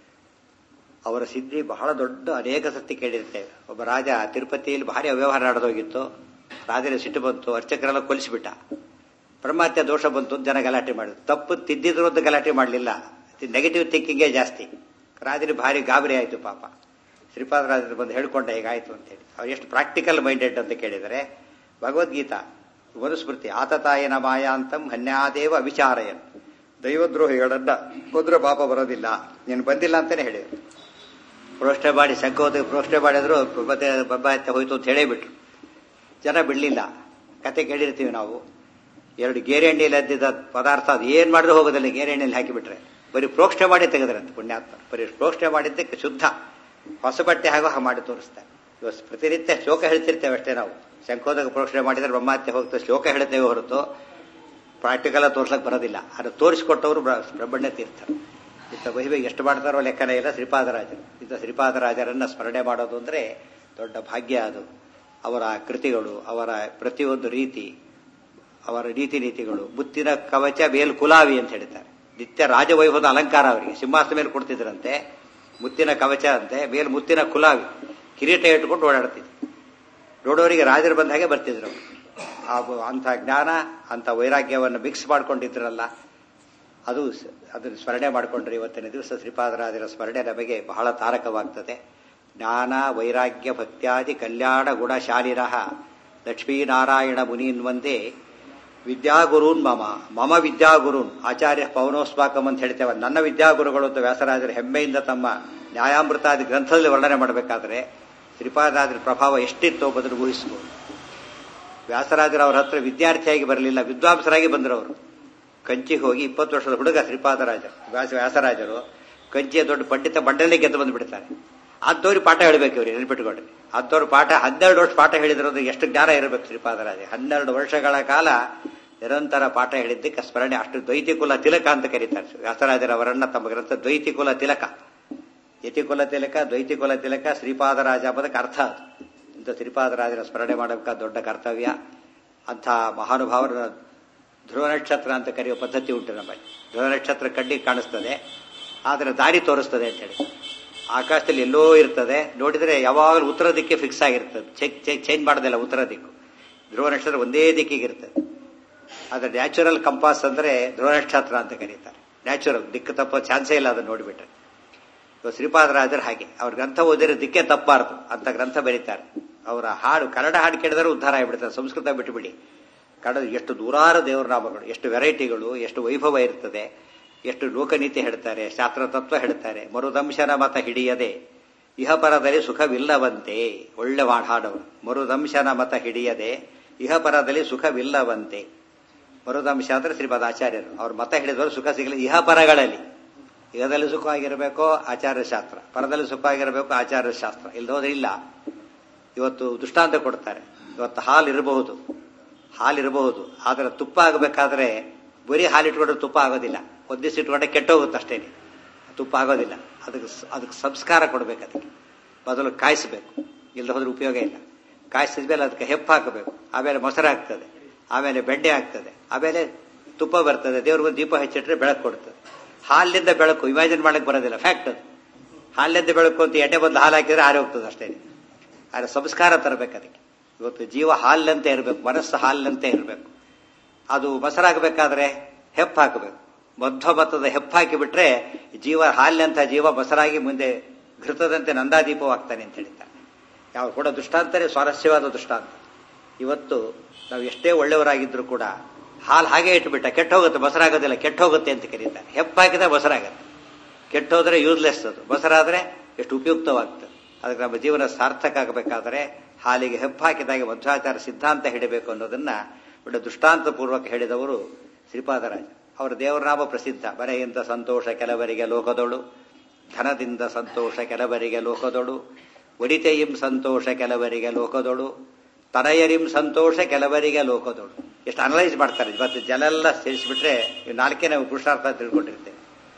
ಅವರ ಸಿದ್ಧಿ ಬಹಳ ದೊಡ್ಡ ಅನೇಕ ಸತಿ ಕೇಳಿರ್ತೇವೆ ಒಬ್ಬ ರಾಜ ತಿರುಪತಿಯಲ್ಲಿ ಭಾರಿ ಅವ್ಯವಹಾರ ನಡೆದೋಗಿತ್ತು ರಾಜನ ಸಿಟ್ಟು ಬಂತು ಅರ್ಚಕರೆಲ್ಲ ಕೊಲಿಸಿಬಿಟ್ಟ ಬ್ರಹ್ಮತ್ಯ ದೋಷ ಬಂತು ಅಂತ ಜನ ಗಲಾಟೆ ಮಾಡಿದ್ರು ತಪ್ಪು ತಿದ್ದಿದ್ರು ಅಂತ ಗಲಾಟೆ ಮಾಡಲಿಲ್ಲ ನೆಗೆಟಿವ್ ಥಿಂಕಿಂಗೇ ಜಾಸ್ತಿ ರಾಜನಿಗೆ ಭಾರಿ ಗಾಬರಿ ಆಯಿತು ಪಾಪ ಶ್ರೀಪಾದರಾಜರು ಬಂದು ಹೇಳ್ಕೊಂಡೆ ಹೇಗಾಯ್ತು ಅಂತೇಳಿ ಅವ್ರು ಎಷ್ಟು ಪ್ರಾಕ್ಟಿಕಲ್ ಮೈಂಡೆಡ್ ಅಂತ ಕೇಳಿದರೆ ಭಗವದ್ಗೀತಾ ಮನುಸ್ಮೃತಿ ಆತತಾಯನ ಮಾಯಾಂತಂ ಹನ್ಯಾದೇವ ಅವಿಚಾರಯನ್ ದೈವದ್ರೋಹಿಗಳನ್ನ ಕೊಂದ್ರೆ ಪಾಪ ಬರೋದಿಲ್ಲ ನೀನು ಬಂದಿಲ್ಲ ಅಂತಾನೆ ಹೇಳಿದ್ರು ಪ್ರೋಷ್ಠೆ ಮಾಡಿ ಸಂಕೋದ ಪ್ರೋಷ್ಠೆ ಮಾಡಿದ್ರು ಮತ್ತೆ ಬಬ್ಬಾಯ್ತ ಹೋಯ್ತು ಅಂತ ಹೇಳೇ ಬಿಟ್ರು ಜನ ಬಿಡ್ಲಿಲ್ಲ ಕತೆ ಕೇಳಿರ್ತೀವಿ ನಾವು ಎರಡು ಗೇರೆ ಎಣ್ಣೆಯಲ್ಲಿ ಅದ್ದಿದ್ದ ಪದಾರ್ಥ ಅದು ಏನ್ ಮಾಡಿದ್ರು ಹೋಗೋದಿಲ್ಲ ಗೇರೆ ಎಣ್ಣೆಯಲ್ಲಿ ಹಾಕಿಬಿಟ್ರೆ ಬರೀ ಪ್ರೋಕ್ಷೆ ಮಾಡಿ ತೆಗೆದ್ರಂತೆ ಪುಣ್ಯಾತ್ಮ ಬರೀ ಪ್ರೋಕ್ಷೆ ಮಾಡಿದ್ದಕ್ಕೆ ಶುದ್ಧ ಹೊಸ ಬಟ್ಟೆ ಹಾಗೋ ಹಾಗೆ ಮಾಡಿ ತೋರಿಸ್ತಾರೆ ಇವತ್ತು ಪ್ರತಿನಿತ್ಯ ಶ್ಲೋಕ ಹೇಳ್ತಿರ್ತೇವೆ ಅಷ್ಟೇ ನಾವು ಶಂಕೋದಕ ಪ್ರೋಕ್ಷಣೆ ಮಾಡಿದ್ರೆ ಬ್ರಹ್ಮತ್ಯ ಹೋಗ್ತದೆ ಶ್ಲೋಕ ಹೇಳ್ತೇವೆ ಹೊರತು ಪ್ರಾಕ್ಟಿಕಲ್ ತೋರ್ಸಕ್ ಬರೋದಿಲ್ಲ ಅದು ತೋರಿಸಿಕೊಟ್ಟವರು ಬ್ರಹ್ಮಣ್ಯ ತೀರ್ಥರು ಇಂಥ ಮಹಿಮೆಗೆ ಎಷ್ಟು ಮಾಡ್ತಾರೋ ಲೆಕ್ಕನೇ ಇಲ್ಲ ಶ್ರೀಪಾದರಾಜರು ಇಂಥ ಶ್ರೀಪಾದರಾಜರನ್ನ ಸ್ಮರಣೆ ಮಾಡೋದು ಅಂದ್ರೆ ದೊಡ್ಡ ಭಾಗ್ಯ ಅದು ಅವರ ಕೃತಿಗಳು ಅವರ ಪ್ರತಿಯೊಂದು ರೀತಿ ಅವರ ನೀತಿ ನೀತಿಗಳು ಮುತ್ತಿನ ಕವಚ ಮೇಲ್ ಕುಲಾವಿ ಅಂತ ಹೇಳ್ತಾರೆ ನಿತ್ಯ ರಾಜವೈಭವದ ಅಲಂಕಾರ ಅವರಿಗೆ ಸಿಂಹಾಸನ ಮೇಲೆ ಕೊಡ್ತಿದ್ರಂತೆ ಮುತ್ತಿನ ಕವಚ ಅಂತೆ ಮೇಲ್ ಮುತ್ತಿನ ಕುಲಾವಿ ಕಿರೀಟ ಇಟ್ಕೊಂಡು ಓಡಾಡ್ತಿದ್ರು ನೋಡೋರಿಗೆ ರಾಜರು ಬಂದ ಹಾಗೆ ಬರ್ತಿದ್ರು ಅವರು ಅಂಥ ಜ್ಞಾನ ಅಂಥ ವೈರಾಗ್ಯವನ್ನು ಮಿಕ್ಸ್ ಮಾಡ್ಕೊಂಡಿದ್ರಲ್ಲ ಅದು ಅದನ್ನು ಸ್ಮರಣೆ ಮಾಡಿಕೊಂಡ್ರೆ ಇವತ್ತಿನ ದಿವಸ ಶ್ರೀಪಾದರಾಜರ ಸ್ಮರಣೆ ನಮಗೆ ಬಹಳ ತಾರಕವಾಗ್ತದೆ ಜ್ಞಾನ ವೈರಾಗ್ಯ ಭಕ್ತ್ಯಾದಿ ಕಲ್ಯಾಣ ಗುಣಶಾಲಿರಃ ಲಕ್ಷ್ಮೀನಾರಾಯಣ ಮುನೀನ್ ಒಂದೇ ವಿದ್ಯಾಗುರೂನ್ ಮಮ ಮಮ ವಿದ್ಯಾಗುರೂನ್ ಆಚಾರ್ಯ ಪವನೋಸ್ವಾಕಂ ಅಂತ ಹೇಳ್ತೇವೆ ನನ್ನ ವಿದ್ಯಾಗುರುಗಳು ಅಂತ ವ್ಯಾಸರಾಜರು ಹೆಮ್ಮೆಯಿಂದ ತಮ್ಮ ನ್ಯಾಯಾಮೃತಾದಿ ಗ್ರಂಥದಲ್ಲಿ ವರ್ಣನೆ ಮಾಡಬೇಕಾದ್ರೆ ಶ್ರೀಪಾದರಾಜರ ಪ್ರಭಾವ ಎಷ್ಟಿತ್ತು ಬದಲು ಊಹಿಸಬಹುದು ವ್ಯಾಸರಾಜರು ಅವರ ಹತ್ರ ವಿದ್ಯಾರ್ಥಿಯಾಗಿ ಬರಲಿಲ್ಲ ವಿದ್ವಾಂಸರಾಗಿ ಬಂದರು ಅವರು ಕಂಚಿಗೆ ಹೋಗಿ ಇಪ್ಪತ್ತು ವರ್ಷದ ಹುಡುಗ ಶ್ರೀಪಾದರಾಜ ವ್ಯಾಸ ವ್ಯಾಸರಾಜರು ಕಂಚಿಯ ದೊಡ್ಡ ಪಂಡಿತ ಬಂಡಲೇ ಗೆದ್ದು ಬಂದ್ಬಿಡ್ತಾರೆ ಅಂಥವ್ರಿಗೆ ಪಾಠ ಹೇಳ್ಬೇಕು ಇವ್ರಿಗೆ ನೆನ್ಪಿಟ್ಕೊಡ್ರಿ ಅಂಥವ್ರು ಪಾಠ ಹನ್ನೆರಡು ವರ್ಷ ಪಾಠ ಹೇಳಿದ್ರದು ಎಷ್ಟು ಜ್ಞಾನ ಇರಬೇಕು ಶ್ರೀಪಾದರಾಜ ಹನ್ನೆರಡು ವರ್ಷಗಳ ಕಾಲ ನಿರಂತರ ಪಾಠ ಹೇಳಿದ್ದಕ್ಕೆ ಸ್ಮರಣೆ ಅಷ್ಟು ದ್ವೈತಿಕುಲ ತಿಲಕ ಅಂತ ಕರೀತಾರೆ ವ್ಯಾಸರಾಜರವರನ್ನ ತಮ್ಮ ಗ್ರಂಥ ದ್ವೈತಿಕುಲ ತಿಲಕ ಯತಿಕುಲ ತಿಲಕ ದ್ವೈತಿಕುಲ ತಿಲಕ ಶ್ರೀಪಾದರಾಜ ಪದಕ್ಕೆ ಅರ್ಥ ಅದು ಇಂಥ ಶ್ರೀಪಾದರಾಜರ ಸ್ಮರಣೆ ಮಾಡಬೇಕಾದ ದೊಡ್ಡ ಕರ್ತವ್ಯ ಅಂಥ ಮಹಾನುಭಾವರ ಧ್ರುವ ನಕ್ಷತ್ರ ಅಂತ ಕರೆಯುವ ಪದ್ಧತಿ ಉಂಟು ನಮ್ಮಲ್ಲಿ ಧ್ರುವ ನಕ್ಷತ್ರ ಕಣ್ಣಿಗೆ ಕಾಣಿಸ್ತದೆ ಆದರೆ ದಾರಿ ತೋರಿಸ್ತದೆ ಅಂತ ಹೇಳಿ ಆಕಾಶದಲ್ಲಿ ಎಲ್ಲೋ ಇರ್ತದೆ ನೋಡಿದ್ರೆ ಯಾವಾಗಲೂ ಉತ್ತರ ದಿಕ್ಕೆ ಫಿಕ್ಸ್ ಆಗಿರ್ತದೆ ಚೆಕ್ ಚೆಕ್ ಚೇಂಜ್ ಮಾಡೋದಿಲ್ಲ ಉತ್ತರ ದಿಕ್ಕು ಧ್ರುವ ನಕ್ಷತ್ರ ಒಂದೇ ದಿಕ್ಕಿಗೆ ಇರ್ತದೆ ಆದರೆ ನ್ಯಾಚುರಲ್ ಕಂಪಾಸ್ ಅಂದ್ರೆ ಧ್ರುವ ನಕ್ಷತ್ರ ಅಂತ ಕರೀತಾರೆ ನ್ಯಾಚುರಲ್ ದಿಕ್ಕು ತಪ್ಪೋ ಚಾನ್ಸೇ ಇಲ್ಲ ಅದನ್ನು ನೋಡಿಬಿಟ್ರೆ ಇವಾಗ ಶ್ರೀಪಾದರಾಜರು ಹಾಗೆ ಅವ್ರ ಗ್ರಂಥ ಓದಿರೋ ದಿಕ್ಕೆ ತಪ್ಪಾರ್ದು ಅಂತ ಗ್ರಂಥ ಬರೀತಾರೆ ಅವರ ಹಾಡು ಕನ್ನಡ ಹಾಡು ಕೇಳಿದ್ರೆ ಉದ್ಧಾರ ಆಗಿಬಿಡ್ತಾರೆ ಸಂಸ್ಕೃತ ಬಿಟ್ಟುಬಿಡಿ ಕನ್ನಡ ಎಷ್ಟು ದೂರಾರು ದೇವರ ನಾಮಗಳು ಎಷ್ಟು ವೆರೈಟಿಗಳು ಎಷ್ಟು ವೈಭವ ಇರ್ತದೆ ಎಷ್ಟು ಲೋಕನೀತಿ ಹೇಳ್ತಾರೆ ಶಾಸ್ತ್ರ ತತ್ವ ಹೇಳ್ತಾರೆ ಮರುದಂಶನ ಮತ ಹಿಡಿಯದೆ ಇಹಪರದಲ್ಲಿ ಸುಖವಿಲ್ಲವಂತೆ ಒಳ್ಳೆ ಹಾಡವರು ಮರುದಂಶನ ಮತ ಹಿಡಿಯದೆ ಇಹಪರದಲ್ಲಿ ಸುಖವಿಲ್ಲವಂತೆ ಮರುದಂಶ ಅಂದ್ರೆ ಶ್ರೀಪಾದ ಆಚಾರ್ಯರು ಅವ್ರ ಮತ ಹಿಡಿದವರು ಸುಖ ಸಿಗಲಿ ಇಹಪರಗಳಲ್ಲಿ ಇಹದಲ್ಲಿ ಸುಖವಾಗಿರಬೇಕೋ ಆಚಾರ್ಯ ಶಾಸ್ತ್ರ ಪರದಲ್ಲಿ ಸುಖವಾಗಿರಬೇಕು ಆಚಾರ್ಯ ಶಾಸ್ತ್ರ ಇಲ್ಲದೋದ್ರೆ ಇಲ್ಲ ಇವತ್ತು ದೃಷ್ಟಾಂತ ಕೊಡ್ತಾರೆ ಇವತ್ತು ಹಾಲು ಇರಬಹುದು ಹಾಲಿರಬಹುದು ಆದರೆ ತುಪ್ಪ ಆಗಬೇಕಾದ್ರೆ ಬರೀ ಹಾಲಿಟ್ಕೊಂಡ್ರೆ ತುಪ್ಪ ಆಗೋದಿಲ್ಲ ಒಂದು ದಿವಸ ಇಟ್ಕೊಂಡ್ರೆ ಕೆಟ್ಟೋಗುತ್ತೆ ಅಷ್ಟೇನೆ ತುಪ್ಪ ಆಗೋದಿಲ್ಲ ಅದಕ್ಕೆ ಅದಕ್ಕೆ ಸಂಸ್ಕಾರ ಕೊಡಬೇಕು ಅದಕ್ಕೆ ಮೊದಲು ಕಾಯಿಸಬೇಕು ಇಲ್ಲದ ಹೋದ್ರೆ ಉಪಯೋಗ ಇಲ್ಲ ಕಾಯಿಸಿದ ಮೇಲೆ ಅದಕ್ಕೆ ಹೆಪ್ಪು ಹಾಕಬೇಕು ಆಮೇಲೆ ಮೊಸರು ಆಗ್ತದೆ ಆಮೇಲೆ ಬೆಣ್ಣೆ ಆಗ್ತದೆ ಆಮೇಲೆ ತುಪ್ಪ ಬರ್ತದೆ ದೇವ್ರಿಗೊಂದು ದೀಪ ಹಚ್ಚಿಟ್ರೆ ಬೆಳಕು ಕೊಡ್ತದೆ ಹಾಲಿನಿಂದ ಬೆಳಕು ಇಮ್ಯಾಜಿನ್ ಮಾಡಕ್ಕೆ ಬರೋದಿಲ್ಲ ಫ್ಯಾಕ್ಟ್ ಅದು ಹಾಲಿನಿಂದ ಬೆಳಕು ಅಂತ ಎಣ್ಣೆ ಬಂದು ಹಾಲು ಹಾಕಿದ್ರೆ ಆರಿ ಹೋಗ್ತದೆ ಅಷ್ಟೇ ಆದರೆ ಸಂಸ್ಕಾರ ತರಬೇಕು ಅದಕ್ಕೆ ಇವತ್ತು ಜೀವ ಹಾಲಿನಂತೆ ಇರಬೇಕು ಮನಸ್ಸು ಹಾಲಿನಂತೆ ಇರಬೇಕು ಅದು ಮೊಸರಾಗಬೇಕಾದ್ರೆ ಹೆಪ್ಪು ಹಾಕಬೇಕು ಮಧ್ವಮತದ ಹೆಪ್ಪಾಕಿ ಬಿಟ್ರೆ ಜೀವ ಹಾಲಿನಂಥ ಜೀವ ಬಸರಾಗಿ ಮುಂದೆ ಘೃತದಂತೆ ನಂದಾದೀಪವಾಗ್ತಾನೆ ಅಂತ ಹೇಳಿದ್ದಾರೆ ಯಾವ ಕೂಡ ದೃಷ್ಟಾಂತನೇ ಸ್ವಾರಸ್ಯವಾದ ದೃಷ್ಟಾಂತ ಇವತ್ತು ನಾವು ಎಷ್ಟೇ ಒಳ್ಳೆಯವರಾಗಿದ್ರು ಕೂಡ ಹಾಲು ಹಾಗೆ ಇಟ್ಬಿಟ್ಟ ಕೆಟ್ಟ ಹೋಗುತ್ತೆ ಬಸರಾಗೋದಿಲ್ಲ ಕೆಟ್ಟ ಹೋಗುತ್ತೆ ಅಂತ ಕರೀತಾರೆ ಹೆಪ್ಪಾಕಿದ್ರೆ ಬಸರಾಗತ್ತೆ ಕೆಟ್ಟೋದ್ರೆ ಯೂಸ್ಲೆಸ್ ಅದು ಬಸರಾದ್ರೆ ಎಷ್ಟು ಉಪಯುಕ್ತವಾಗ್ತದೆ ಅದಕ್ಕೆ ನಮ್ಮ ಜೀವನ ಸಾರ್ಥಕ ಆಗಬೇಕಾದ್ರೆ ಹಾಲಿಗೆ ಹೆಪ್ಪು ಹಾಕಿದಾಗ ಮಧ್ವಾಚಾರ ಸಿದ್ಧಾಂತ ಹಿಡಬೇಕು ಅನ್ನೋದನ್ನ ಒಳ್ಳೆ ದೃಷ್ಟಾಂತ ಪೂರ್ವಕ ಹೇಳಿದವರು ಶ್ರೀಪಾದರಾಜ ಅವರ ದೇವರನಾಮ ಪ್ರಸಿದ್ಧ ಮನೆಯಿಂದ ಸಂತೋಷ ಕೆಲವರಿಗೆ ಲೋಕದೊಳು ಧನದಿಂದ ಸಂತೋಷ ಕೆಲವರಿಗೆ ಲೋಕದೊಳು ಒಡಿತೆಯಿಂ ಸಂತೋಷ ಕೆಲವರಿಗೆ ಲೋಕದೊಳು ತನಯರಿಂ ಸಂತೋಷ ಕೆಲವರಿಗೆ ಲೋಕದೊಳು ಎಷ್ಟು ಅನಲೈಸ್ ಮಾಡ್ತಾರೆ ಇವತ್ತು ಜನ ಎಲ್ಲ ಸೇರಿಸ್ಬಿಟ್ರೆ ಇವು ನಾಲ್ಕೇ ನಾವು ಪುರುಷಾರ್ಥ ತಿಳ್ಕೊಂಡಿರ್ತೇವೆ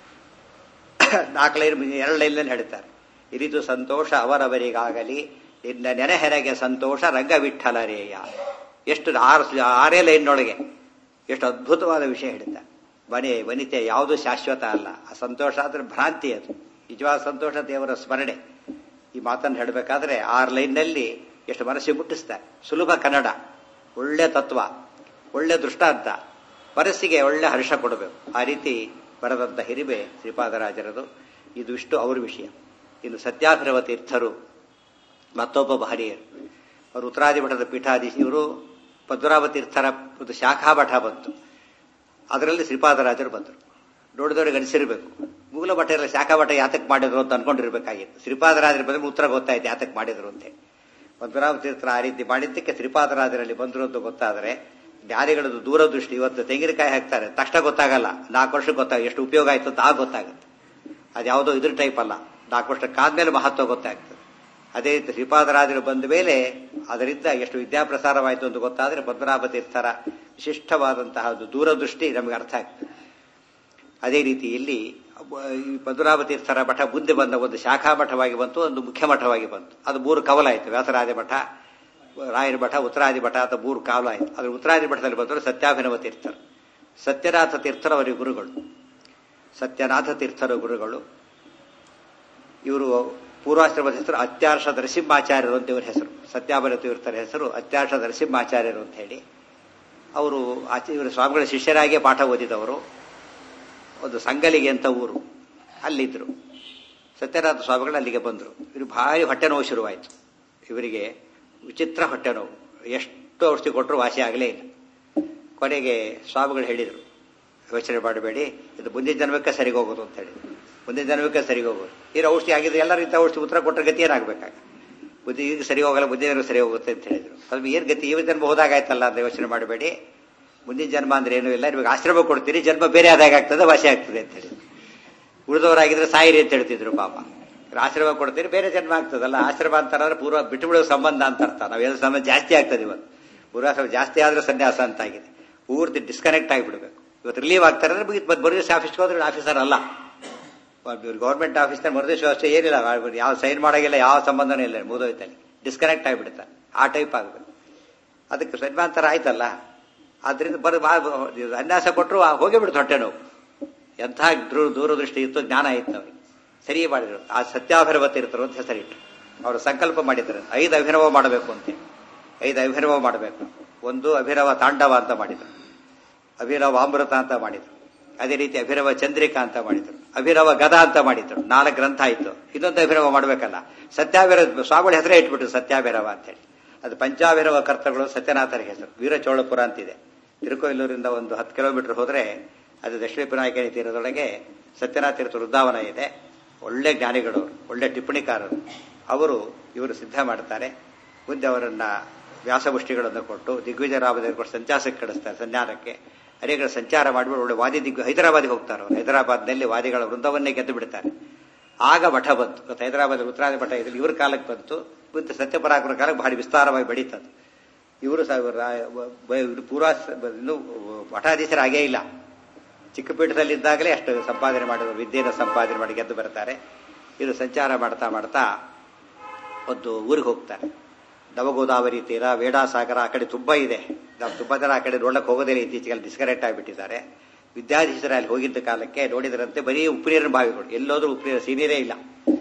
ನಾಲ್ಕು ಲೈನ್ ಎರಡು ಲೈನ್ನಲ್ಲಿ ಹೇಳ್ತಾರೆ ಇರಿದು ಸಂತೋಷ ಅವರವರಿಗಾಗಲಿ ನಿನ್ನ ನೆನೆಹೆರೆಗೆ ಸಂತೋಷ ರಂಗವಿಠಲರೇಯ ಎಷ್ಟು ಆರು ಆರೇ ಲೈನ್ನೊಳಗೆ ಎಷ್ಟು ಅದ್ಭುತವಾದ ವಿಷಯ ಹೇಳ್ತಾರೆ ಮನೆ ವನಿತೆ ಯಾವುದು ಶಾಶ್ವತ ಅಲ್ಲ ಆ ಸಂತೋಷ ಆದ್ರೆ ಭ್ರಾಂತಿ ಅದು ನಿಜವಾದ ಸಂತೋಷ ದೇವರ ಸ್ಮರಣೆ ಈ ಮಾತನ್ನು ಹೇಳಬೇಕಾದ್ರೆ ಆರು ಲೈನ್ನಲ್ಲಿ ಎಷ್ಟು ಮನಸ್ಸಿಗೆ ಮುಟ್ಟಿಸ್ತಾರೆ ಸುಲಭ ಕನ್ನಡ ಒಳ್ಳೆ ತತ್ವ ಒಳ್ಳೆ ದೃಷ್ಟಾಂತ ಮನಸ್ಸಿಗೆ ಒಳ್ಳೆ ಹರ್ಷ ಕೊಡಬೇಕು ಆ ರೀತಿ ಬರೆದಂತ ಹಿರಿಮೆ ಶ್ರೀಪಾದರಾಜರದು ಇದು ಇಷ್ಟು ಅವ್ರ ವಿಷಯ ಇನ್ನು ಸತ್ಯಾಭಿರವ ತೀರ್ಥರು ಮತ್ತೊಬ್ಬ ಮಹನೀಯರು ಅವರು ಉತ್ತರಾದಿ ಮಠದ ಪೀಠಾಧೀಶ ಇವರು ಪದ್ಮರಾಮ ತೀರ್ಥರ ಒಂದು ಶಾಖಾ ಮಠ ಬಂತು ಅದರಲ್ಲಿ ಶ್ರೀಪಾದರಾಜರು ಬಂದರು ನೋಡಿದವ್ರಿಗೆ ಅನಿಸಿರ್ಬೇಕು ಮೂಲ ಮಠ ಎಲ್ಲ ಶಾಖಾ ಮಠ ಯಾತಕ್ಕೆ ಮಾಡಿದ್ರು ಅಂತ ಅನ್ಕೊಂಡಿರ್ಬೇಕಾಗಿತ್ತು ಶ್ರೀಪಾದರಾಜರು ಬಂದ್ರೆ ಉತ್ತರ ಗೊತ್ತಾಯ್ತು ಯಾತಕ್ಕೆ ಮಾಡಿದ್ರು ಅಂತ ಪದ್ಮರಾಮ ತೀರ್ಥರ ಆ ರೀತಿ ಮಾಡಿದ್ದಕ್ಕೆ ಶ್ರೀಪಾದರಾಜರಲ್ಲಿ ಬಂದರು ಅಂತ ಗೊತ್ತಾದರೆ ಜ್ಞಾನಿಗಳದ್ದು ದೂರದೃಷ್ಟಿ ಇವತ್ತು ತೆಂಗಿನಕಾಯಿ ಹಾಕ್ತಾರೆ ತಕ್ಷಣ ಗೊತ್ತಾಗಲ್ಲ ನಾಲ್ಕು ವರ್ಷಕ್ಕೆ ಗೊತ್ತಾಗ ಎಷ್ಟು ಉಪಯೋಗ ಆಯ್ತು ಅಂತ ಆಗ ಗೊತ್ತಾಗುತ್ತೆ ಅದ್ಯಾವುದೋ ಇದ್ರ ಟೈಪ್ ಅಲ್ಲ ನಾಲ್ಕು ವರ್ಷಕ್ಕಾದ್ಮೇಲೆ ಮಹತ್ವ ಗೊತ್ತಾಗ್ತದೆ ಅದೇ ರೀತಿ ಶ್ರೀಪಾದರಾಜರು ಬಂದ ಮೇಲೆ ಅದರಿಂದ ಎಷ್ಟು ವಿದ್ಯಾಪ್ರಸಾರವಾಯಿತು ಅಂತ ಗೊತ್ತಾದರೆ ಪದ್ಮನಾಭ ತೀರ್ಥರ ವಿಶಿಷ್ಟವಾದಂತಹ ಒಂದು ದೂರದೃಷ್ಟಿ ನಮಗೆ ಅರ್ಥ ಆಗ್ತದೆ ಅದೇ ರೀತಿ ಇಲ್ಲಿ ಈ ಪದ್ಮನಾಭ ತೀರ್ಥರ ಮಠ ಮುಂದೆ ಬಂದ ಒಂದು ಶಾಖಾ ಮಠವಾಗಿ ಬಂತು ಒಂದು ಮುಖ್ಯ ಮಠವಾಗಿ ಬಂತು ಅದು ಮೂರು ಕವಲಾಯಿತು ವ್ಯಾಸರಾಜ ಮಠ ರಾಯರ ಮಠ ಉತ್ತರಾದಿ ಮಠ ಅಂತ ಮೂರು ಕಾಲ ಆಯಿತು ಅದ್ರ ಉತ್ತರಾದಿ ಮಠದಲ್ಲಿ ಬಂದರು ಸತ್ಯಾಭಿನವ ತೀರ್ಥರು ಸತ್ಯನಾಥ ತೀರ್ಥರ ಅವರಿಗೆ ಗುರುಗಳು ಸತ್ಯನಾಥ ತೀರ್ಥರ ಗುರುಗಳು ಇವರು ಪೂರ್ವಾಶ್ರಮದ ಹೆಸರು ಅತ್ಯಾರ್ಷ ನರಸಿಂಹಾಚಾರ್ಯರು ಅಂತ ಇವ್ರ ಹೆಸರು ಸತ್ಯಾಭಿನವ ತೀರ್ಥರ ಹೆಸರು ಅತ್ಯಾರ್ಷ ನರಸಿಂಹಾಚಾರ್ಯರು ಅಂತ ಹೇಳಿ ಅವರು ಇವರು ಸ್ವಾಮಿಗಳ ಶಿಷ್ಯರಾಗಿಯೇ ಪಾಠ ಓದಿದವರು ಒಂದು ಸಂಗಲಿಗೆ ಅಂತ ಊರು ಅಲ್ಲಿದ್ದರು ಸತ್ಯನಾಥ ಸ್ವಾಮಿಗಳು ಅಲ್ಲಿಗೆ ಬಂದರು ಇವರು ಭಾರಿ ಹೊಟ್ಟೆ ನೋವು ಶುರುವಾಯಿತು ಇವರಿಗೆ ವಿಚಿತ್ರ ಹೊಟ್ಟೆ ನೋವು ಎಷ್ಟು ಔಷಧಿ ಕೊಟ್ಟರು ವಾಸಿ ಆಗಲೇ ಇಲ್ಲ ಕೊನೆಗೆ ಸ್ವಾಮಿಗಳು ಹೇಳಿದರು ಯೋಚನೆ ಮಾಡಬೇಡಿ ಇದು ಮುಂದಿನ ಜನ್ಮಕ್ಕೆ ಸರಿಗೆ ಹೋಗೋದು ಅಂತ ಹೇಳಿ ಮುಂದಿನ ಜನ್ಮಕ್ಕೆ ಸರಿಗೆ ಹೋಗೋದು ಇರೋ ಔಷಧಿ ಆಗಿದ್ರೆ ಎಲ್ಲರೂ ಇಂಥ ಔಷಧಿ ಉತ್ತರ ಕೊಟ್ಟರೆ ಗತಿ ಏನಾಗಬೇಕಾಗ ಬುದ್ಧಿ ಈಗ ಸರಿ ಹೋಗಲ್ಲ ಮುಂದಿನ ಜನ್ಮ ಸರಿ ಹೋಗುತ್ತೆ ಅಂತ ಹೇಳಿದರು ಅದು ಏನು ಗತಿ ಈ ಜನ್ಮ ಹೋದಾಗಾಯ್ತಲ್ಲ ಅಂತ ಯೋಚನೆ ಮಾಡಬೇಡಿ ಮುಂದಿನ ಜನ್ಮ ಅಂದ್ರೆ ಏನೂ ಇಲ್ಲ ನಿಮಗೆ ಆಶ್ರಮ ಕೊಡ್ತೀರಿ ಜನ್ಮ ಬೇರೆ ಆದಾಗ ಆಗ್ತದೆ ವಾಸಿ ಆಗ್ತದೆ ಅಂತ ಹೇಳಿ ಉಳಿದವರಾಗಿದ್ರೆ ಸಾಯಿರಿ ಅಂತ ಹೇಳ್ತಿದ್ರು ಪಾಪ ಆಶ್ರಮ ಕೊಡ್ತೀರಿ ಬೇರೆ ಜನ್ಮ ಆಗ್ತದಲ್ಲ ಆಶ್ರಮ ಅಂತಾರಂದ್ರೆ ಪೂರ್ವ ಬಿಟ್ಟು ಬಿಡೋ ಸಂಬಂಧ ಅಂತ ಅರ್ಥ ನಾವೇನು ಸಂಬಂಧ ಜಾಸ್ತಿ ಆಗ್ತದೆ ಇವತ್ತು ಪೂರ್ವಾಶ್ರಮ ಜಾಸ್ತಿ ಆದ್ರೆ ಸನ್ಯಾಸ ಅಂತ ಆಗಿದೆ ಪೂರ್ತಿ ಡಿಸ್ಕನೆಕ್ಟ್ ಆಗಿಬಿಡ್ಬೇಕು ಇವತ್ತು ರಿಲೀವ್ ಆಗ್ತಾರೆ ಅಂದ್ರೆ ಮುಗಿತು ಮತ್ತೆ ಮರುದಿವಸ ಆಫೀಸ್ಗೆ ಹೋದ್ರೆ ಆಫೀಸರ್ ಅಲ್ಲ ಗೌರ್ಮೆಂಟ್ ಆಫೀಸ್ನ ಮರುದಿವಸ ಅಷ್ಟೇ ಏನಿಲ್ಲ ಯಾವ ಸೈನ್ ಮಾಡಾಗಿಲ್ಲ ಯಾವ ಸಂಬಂಧನೂ ಇಲ್ಲ ಮುಗಿದೋಯ್ತಲ್ಲಿ ಡಿಸ್ಕನೆಕ್ಟ್ ಆಗಿಬಿಡುತ್ತೆ ಆ ಟೈಪ್ ಆಗಬೇಕು ಅದಕ್ಕೆ ಸನ್ಮಾಂತರ ಆಯ್ತಲ್ಲ ಆದ್ರಿಂದ ಬರ ಅನ್ಯಾಸ ಕೊಟ್ಟರು ಹೋಗೇ ಬಿಡುತ್ತೆ ಹೊಟ್ಟೆ ನೋವು ಎಂಥ ದೂರದೃಷ್ಟಿ ಇತ್ತು ಜ್ಞಾನ ಇತ್ತು ಅವ್ರಿಗೆ ಸರಿ ಮಾಡಿದ್ರು ಆ ಸತ್ಯಾಭಿನವ ತೀರ್ಥರು ಅಂತ ಹೆಸರಿಟ್ಟು ಅವರು ಸಂಕಲ್ಪ ಮಾಡಿದ್ರು ಐದು ಅಭಿನವ ಮಾಡಬೇಕು ಅಂತ ಐದು ಅಭಿನವ ಮಾಡಬೇಕು ಒಂದು ಅಭಿನವ ತಾಂಡವ ಅಂತ ಮಾಡಿದ್ರು ಅಭಿನವ ಅಮೃತ ಅಂತ ಮಾಡಿದ್ರು ಅದೇ ರೀತಿ ಅಭಿನವ ಚಂದ್ರಿಕಾ ಅಂತ ಮಾಡಿದ್ರು ಅಭಿನವ ಗದ ಅಂತ ಮಾಡಿದ್ರು ನಾಲ್ಕು ಗ್ರಂಥ ಆಯ್ತು ಇನ್ನೊಂದು ಅಭಿನವ ಮಾಡಬೇಕಲ್ಲ ಸತ್ಯಾಭಿರವ ಸ್ವಾಮಿಗಳ ಹೆಸರೇ ಇಟ್ಬಿಟ್ರು ಸತ್ಯಾಭಿನವ ಅಂತೇಳಿ ಅದು ಪಂಚಾಭಿನವ ಕರ್ತಗಳು ಸತ್ಯನಾಥರ ಹೆಸರು ವೀರಚೋಳಪುರ ಅಂತಿದೆ ತಿರುಕೊಯ್ಲೂರಿಂದ ಒಂದು ಹತ್ತು ಕಿಲೋಮೀಟರ್ ಹೋದ್ರೆ ಅದು ದಕ್ಷಿಣ ಪಿನಾಯಕನಿ ತೀರದೊಳಗೆ ಸತ್ಯನಾಥ ತೀರ್ಥ ವೃಂದಾವನ ಇದೆ ಒಳ್ಳೆ ಜ್ಞಾನಿಗಳು ಒಳ್ಳೆ ಟಿಪ್ಪಣಿಕಾರರು ಅವರು ಇವರು ಸಿದ್ಧ ಮಾಡ್ತಾರೆ ಮುಂದೆ ಅವರನ್ನ ವ್ಯಾಸಮುಷ್ಟಿಗಳನ್ನು ಕೊಟ್ಟು ದಿಗ್ವಿಜಯ ರಾಮದೇವರು ಕೊಟ್ಟು ಸಂಚಾಸಕ್ಕೆ ಕಳಿಸ್ತಾರೆ ಸಂಚಾರಕ್ಕೆ ಅನೇಕರ ಸಂಚಾರ ಮಾಡಿಬಿಟ್ಟು ಒಳ್ಳೆ ವಾದಿ ದಿಗ್ಗು ಹೈದರಾಬಾದಿಗೆ ಹೋಗ್ತಾರೆ ಅವರು ಹೈದರಾಬಾದ್ನಲ್ಲಿ ವಾದಿಗಳ ವೃಂದವನ್ನೇ ಗೆದ್ದು ಬಿಡ್ತಾರೆ ಆಗ ಮಠ ಬಂತು ಇವತ್ತು ಹೈದರಾಬಾದ್ ಉತ್ತರಾದಿ ಮಠ ಇದ್ರಲ್ಲಿ ಇವ್ರ ಕಾಲಕ್ಕೆ ಬಂತು ಮತ್ತು ಸತ್ಯಪರಾಕರ ಕಾಲಕ್ಕೆ ಭಾರಿ ವಿಸ್ತಾರವಾಗಿ ಬೆಳೀತದ್ದು ಇವರು ಪೂರ್ವ ಇನ್ನು ಮಠಾಧೀಶರಾಗೇ ಇಲ್ಲ ಚಿಕ್ಕ ಪೀಠದಲ್ಲಿದ್ದಾಗಲೇ ಅಷ್ಟು ಸಂಪಾದನೆ ಮಾಡಿದ್ರು ವಿದ್ಯೆಯನ್ನು ಸಂಪಾದನೆ ಮಾಡಿ ಗೆದ್ದು ಬರ್ತಾರೆ ಇವರು ಸಂಚಾರ ಮಾಡ್ತಾ ಮಾಡ್ತಾ ಒಂದು ಊರಿಗೆ ಹೋಗ್ತಾರೆ ನವಗೋದಾವರಿ ತೀರ ವೇಡಾಸಾಗರ ಆ ಕಡೆ ತುಂಬ ಇದೆ ನಾವು ತುಂಬ ಜನ ಆ ಕಡೆ ನೋಡಕ್ಕೆ ಹೋಗೋದೇ ಇತ್ತೀಚೆಗೆ ಡಿಸ್ಕನೆಕ್ಟ್ ಆಗಿಬಿಟ್ಟಿದ್ದಾರೆ ವಿದ್ಯಾಧೀಶರ ಅಲ್ಲಿ ಹೋಗಿದ್ದ ಕಾಲಕ್ಕೆ ನೋಡಿದ್ರಂತೆ ಬರೀ ಉಪ್ಪುನೀರಿನ ಬಾವಿಗಳು ಎಲ್ಲೋದ್ರೂ ಉಪ್ಪುನೀರು ಸೀನೀರೇ ಇಲ್ಲ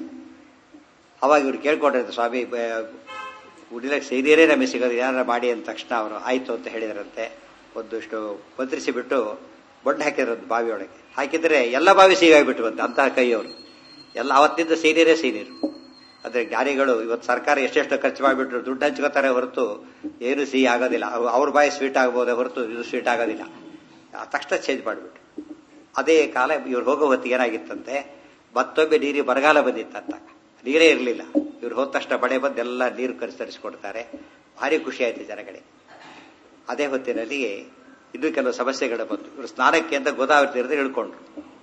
ಅವಾಗ ಇವ್ರು ಕೇಳ್ಕೊಂಡ್ರಂತೆ ಸ್ವಾಮಿ ಉಡಿಲಕ್ಕೆ ಸೀನೀರೇ ನಮಗೆ ಸಿಗೋದು ಏನಾರ ಮಾಡಿ ಅಂದ ತಕ್ಷಣ ಅವರು ಆಯ್ತು ಅಂತ ಹೇಳಿದ್ರಂತೆ ಒಂದಿಷ್ಟು ಮಂತ್ರಿಸಿ ಬಿಟ್ಟು ಬೊಡ್ಡು ಹಾಕಿರೋದು ಬಾವಿಯೊಳಗೆ ಹಾಕಿದ್ರೆ ಎಲ್ಲ ಬಾವಿ ಸಿಗಾಗ್ಬಿಟ್ಟು ಬಂತು ಅಂತ ಕೈಯವರು ಎಲ್ಲ ಅವತ್ತಿಂದ ಸೀನಿಯರೇ ಸೀನಿಯರ್ ಅಂದ್ರೆ ಜ್ಞಾನಿಗಳು ಇವತ್ತು ಸರ್ಕಾರ ಎಷ್ಟೆಷ್ಟು ಖರ್ಚು ಮಾಡಿಬಿಟ್ರು ದುಡ್ಡು ಹಂಚ್ಕೋತಾರೆ ಹೊರತು ಏನು ಸಿಹಿ ಆಗೋದಿಲ್ಲ ಅವ್- ಅವ್ರ ಬಾಯಿ ಸ್ವೀಟ್ ಆಗ್ಬೋದೇ ಹೊರತು ಇದು ಸ್ವೀಟ್ ಆಗೋದಿಲ್ಲ ಆ ತಕ್ಷಣ ಚೇಂಜ್ ಮಾಡಿಬಿಟ್ರು ಅದೇ ಕಾಲ ಇವ್ರು ಹೋಗೋ ಹೊತ್ತಿಗೆ ಏನಾಗಿತ್ತಂತೆ ಮತ್ತೊಮ್ಮೆ ನೀರಿಗೆ ಬರಗಾಲ ಬಂದಿತ್ತಂತ ನೀರೇ ಇರಲಿಲ್ಲ ಇವ್ರು ಹೋದ ತಕ್ಷಣ ಬಡೆ ಬಂದು ಎಲ್ಲ ನೀರು ಕರಿಸ್ತರಿಸ್ಕೊಡ್ತಾರೆ ಭಾರಿ ಖುಷಿ ಆಯ್ತು ಜನಗಳಿಗೆ ಅದೇ ಹೊತ್ತಿನಲ್ಲಿ ಇನ್ನೂ ಕೆಲವು ಸಮಸ್ಯೆಗಳು ಬಂತು ಇವರು ಸ್ನಾನಕ್ಕೆ ಅಂತ ಗೋದಾವರಿ ತೀರದ ಇಳ್ಕೊಂಡ್ರು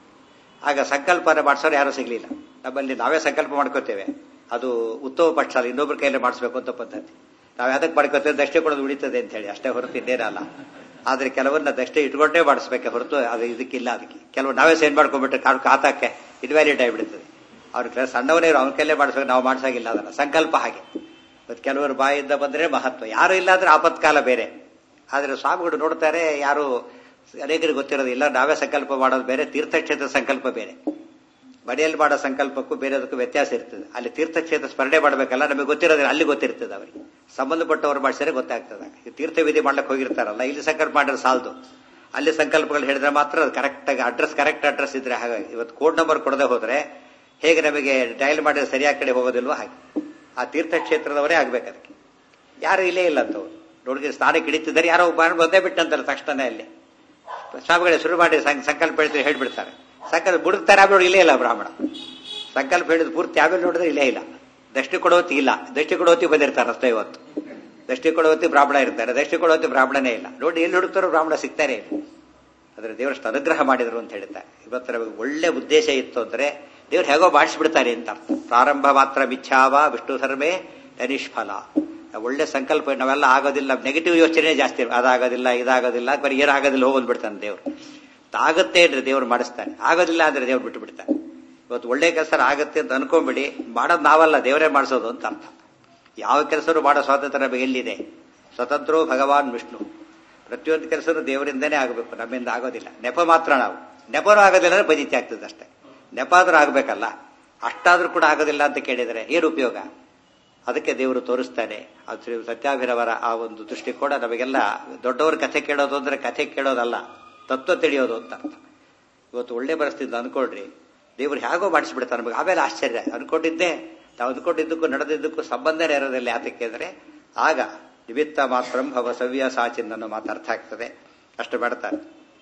ಆಗ ಸಂಕಲ್ಪನ ಮಾಡಿಸೋರು ಯಾರೂ ಸಿಗ್ಲಿಲ್ಲ ನಮ್ಮಲ್ಲಿ ನಾವೇ ಸಂಕಲ್ಪ ಮಾಡ್ಕೋತೇವೆ ಅದು ಉತ್ತಮ ಪಕ್ಷ ಅಲ್ಲ ಇನ್ನೊಬ್ರ ಕೈಯಲ್ಲಿ ಮಾಡಿಸ್ಬೇಕು ಅಂತ ಪದ್ಧತಿ ನಾವು ಯಾವ್ದಕ್ಕೆ ಮಾಡ್ಕೋತೇವೆ ದಕ್ಷಿಣ ಕೊಡೋದು ಉಳಿತದೆ ಅಂತ ಹೇಳಿ ಅಷ್ಟೇ ಹೊರತು ಇನ್ನೇನಲ್ಲ ಆದ್ರೆ ಕೆಲವನ್ನ ದಕ್ಷಿಣ ಇಟ್ಕೊಂಡೇ ಮಾಡಿಸ್ಬೇಕೆ ಹೊರತು ಅದು ಇದಕ್ಕಿಲ್ಲ ಅದಕ್ಕೆ ಕೆಲವು ನಾವೇ ಸೇನ್ ಮಾಡ್ಕೊಂಡ್ಬಿಟ್ರೆ ಕಾಡು ಕಾತಕ್ಕೆ ಇನ್ವ್ಯಾಲಿಡ್ ಆಗಿಬಿಡ್ತದೆ ಅವ್ರ ಸಣ್ಣವನೇ ಅವ್ನ ಕೈಲೇ ಮಾಡಿಸ್ಬೇಕು ನಾವು ಮಾಡ್ಸಾಗಿಲ್ಲ ಅದನ್ನ ಸಂಕಲ್ಪ ಹಾಗೆ ಇವತ್ತು ಕೆಲವರು ಬಾಯಿಂದ ಬಂದ್ರೆ ಮಹತ್ವ ಯಾರು ಇಲ್ಲ ಅಂದ್ರೆ ಆಪತ್ಕಾಲ ಬೇರೆ ಆದ್ರೆ ಸ್ವಾಮಿಗಳು ನೋಡ್ತಾರೆ ಯಾರು ಅನೇಕರಿಗೆ ಗೊತ್ತಿರೋದಿಲ್ಲ ನಾವೇ ಸಂಕಲ್ಪ ಮಾಡೋದು ಬೇರೆ ತೀರ್ಥಕ್ಷೇತ್ರ ಸಂಕಲ್ಪ ಬೇರೆ ಮನೆಯಲ್ಲಿ ಮಾಡೋ ಸಂಕಲ್ಪಕ್ಕೂ ಬೇರೆದಕ್ಕೂ ವ್ಯತ್ಯಾಸ ಇರ್ತದೆ ಅಲ್ಲಿ ತೀರ್ಥಕ್ಷೇತ್ರ ಸ್ಮರಣೆ ಮಾಡಬೇಕಲ್ಲ ನಮಗೆ ಗೊತ್ತಿರೋದಿಲ್ಲ ಅಲ್ಲಿ ಗೊತ್ತಿರ್ತದೆ ಅವರಿಗೆ ಸಂಬಂಧಪಟ್ಟವ್ರು ಮಾಡಿಸಿದ್ರೆ ಗೊತ್ತಾಗ್ತದೆ ಈ ತೀರ್ಥವಿಧಿ ಮಾಡ್ಲಿಕ್ಕೆ ಹೋಗಿರ್ತಾರಲ್ಲ ಇಲ್ಲಿ ಸಂಕಲ್ಪ ಮಾಡಿದ್ರೆ ಸಾಲದು ಅಲ್ಲಿ ಸಂಕಲ್ಪಗಳು ಹೇಳಿದ್ರೆ ಮಾತ್ರ ಅದು ಕರೆಕ್ಟ್ ಆಗಿ ಅಡ್ರೆಸ್ ಕರೆಕ್ಟ್ ಅಡ್ರೆಸ್ ಇದ್ರೆ ಹಾಗಾಗಿ ಇವತ್ತು ಕೋಡ್ ನಂಬರ್ ಕೊಡದೆ ಹೋದ್ರೆ ಹೇಗೆ ನಮಗೆ ಡಯಲ್ ಮಾಡಿದ್ರೆ ಸರಿಯಾದ ಕಡೆ ಹೋಗೋದಿಲ್ವೋ ಹಾಗೆ ಆ ತೀರ್ಥಕ್ಷೇತ್ರದವರೇ ಆಗ್ಬೇಕು ಅದಕ್ಕೆ ಯಾರು ಇಲ್ಲೇ ಇಲ್ಲ ಅಂತವ್ರು ನೋಡಿದ್ರೆ ಸ್ನಾನಕ್ಕೆ ಹಿಡಿತಿದ್ದಾರೆ ಯಾರೋ ಒಬ್ಬ ಬಂದೇ ಬಿಟ್ಟಂತಾರೆ ತಕ್ಷಣ ಅಲ್ಲಿ ಸ್ವಾಮಿಗಳೇ ಶುರು ಮಾಡಿ ಸಂ- ಸಂಕಲ್ಪ ಹೇಳ್ತಾರೆ ಹೇಳ್ಬಿಡ್ತಾರೆ ಸಂಕಲ್ಪ ಬುಡುಕ್ತಾರೆ ಆಮೇಲೆ ಇಲ್ಲೇ ಇಲ್ಲ ಬ್ರಾಹ್ಮಣ ಸಂಕಲ್ಪ ಹೇಳಿದ ಪೂರ್ತಿ ಆಮೇಲೆ ನೋಡಿದ್ರೆ ಇಲ್ಲೇ ಇಲ್ಲ ದೃಷ್ಟಿ ಕೊಡೋತಿ ಇಲ್ಲ ದೃಷ್ಟಿ ಕೊಡೋತಿ ಬಂದಿರ್ತಾರೆ ಅಷ್ಟೇ ಇವತ್ತು ದೃಷ್ಟಿ ಕೊಡೋತಿ ಬ್ರಾಹ್ಮಣ ಇರ್ತಾರೆ ದೃಷ್ಟಿ ಕೊಡೋತಿ ಬ್ರಾಹ್ಮಣನೇ ಇಲ್ಲ ನೋಡಿ ಎಲ್ಲಿ ಹುಡುಕ್ತಾರೋ ಬ್ರಾಹ್ಮಣ ಸಿಗ್ತಾರೆ ಇಲ್ಲ ಅದ್ರ ದೇವರಷ್ಟು ಅನುಗ್ರಹ ಮಾಡಿದ್ರು ಅಂತ ಹೇಳ್ತಾರೆ ಇವತ್ತು ನಮಗೆ ಒಳ್ಳೆ ಉದ್ದೇಶ ಇತ್ತು ಅಂದ್ರೆ ದೇವ್ರು ಹೇಗೋ ಮಾಡಿಸ್ಬಿಡ್ತಾರೆ ಅಂತ ಅರ್ಥ ಪ್ರಾರಂಭ ಮಾತ್ರ ಮಿಚ್ಛಾವ ವಿಷ್ಣು ಧರ್ಮೇ ನಿಷ್ಫಲ ನಾವು ಒಳ್ಳೆ ಸಂಕಲ್ಪ ನಾವೆಲ್ಲ ಆಗೋದಿಲ್ಲ ನೆಗೆಟಿವ್ ಯೋಚನೆ ಜಾಸ್ತಿ ಇರುತ್ತೆ. ಅದಾಗೋದಿಲ್ಲ ಇದಾಗೋದಿಲ್ಲ ಬರೀ ಏನಾಗೋದಿಲ್ಲ ಹೋಗೋದು ಬಿಡ್ತಾನೆ ದೇವ್ರು ಆಗುತ್ತೆ ಅಂದ್ರೆ ದೇವ್ರು ಮಾಡಿಸ್ತಾನೆ ಆಗೋದಿಲ್ಲ ಅಂದ್ರೆ ದೇವ್ರು ಬಿಟ್ಟು ಬಿಡ್ತಾನೆ ಇವತ್ತು ಒಳ್ಳೆ ಕೆಲಸ ಆಗುತ್ತೆ ಅಂತ ಅನ್ಕೊಂಬಿಡಿ ಮಾಡೋದು ನಾವಲ್ಲ ದೇವರೇ ಮಾಡಿಸೋದು ಅಂತ ಅರ್ಥ ಯಾವ ಕೆಲಸನೂ ಮಾಡೋ ಸ್ವಾತಂತ್ರ್ಯ ನಮಗೆ ಎಲ್ಲಿದೆ ಸ್ವತಂತ್ರೋ ಭಗವಾನ್ ವಿಷ್ಣು ಪ್ರತಿಯೊಂದು ಕೆಲಸನೂ ದೇವರಿಂದನೇ ಆಗಬೇಕು ನಮ್ಮಿಂದ ಆಗೋದಿಲ್ಲ ನೆಪ ಮಾತ್ರ ನಾವು ನೆಪನೂ ಆಗೋದಿಲ್ಲ ಅಂದ್ರೆ ಬಜಿತಿ ಆಗ್ತದೆ ಅಷ್ಟೇ ನೆಪ ಆದ್ರೂ ಆಗ್ಬೇಕಲ್ಲ ಅಷ್ಟಾದ್ರೂ ಕೂಡ ಆಗೋದಿಲ್ಲ ಅಂತ ಕೇಳಿದರೆ ಏನು ಉಪಯೋಗ ಅದಕ್ಕೆ ದೇವರು ತೋರಿಸ್ತಾನೆ ಅದು ಶ್ರೀ ಸತ್ಯಾಭಿರವರ ಆ ಒಂದು ದೃಷ್ಟಿಕೋನ ನಮಗೆಲ್ಲ ದೊಡ್ಡವ್ರ ಕಥೆ ಕೇಳೋದು ಅಂದ್ರೆ ಕಥೆ ಕೇಳೋದಲ್ಲ ತತ್ವ ತಿಳಿಯೋದು ಅಂತ ಅರ್ಥ ಇವತ್ತು ಒಳ್ಳೆ ಪರಿಸ್ಥಿತಿ ಅನ್ಕೊಳ್ರಿ ದೇವ್ರು ಹೇಗೋ ಮಾಡಿಸ್ಬಿಡ್ತಾರೆ ನಮಗೆ ಆಮೇಲೆ ಆಶ್ಚರ್ಯ ಅನ್ಕೊಂಡಿದ್ದೆ ನಾವು ಅಂದ್ಕೊಂಡಿದ್ದಕ್ಕೂ ನಡೆದಿದ್ದಕ್ಕೂ ಸಂಬಂಧನೇ ಇರೋದಿಲ್ಲ ಯಾತಕ್ಕೆ ಅಂದ್ರೆ ಆಗ ನಿಮಿತ್ತ ಮಾತ್ರಂ ಭವ ಸವ್ಯ ಸಾಚಿನ್ ಅನ್ನೋ ಮಾತು ಅರ್ಥ ಆಗ್ತದೆ ಅಷ್ಟು ಮಾಡ್ತಾರೆ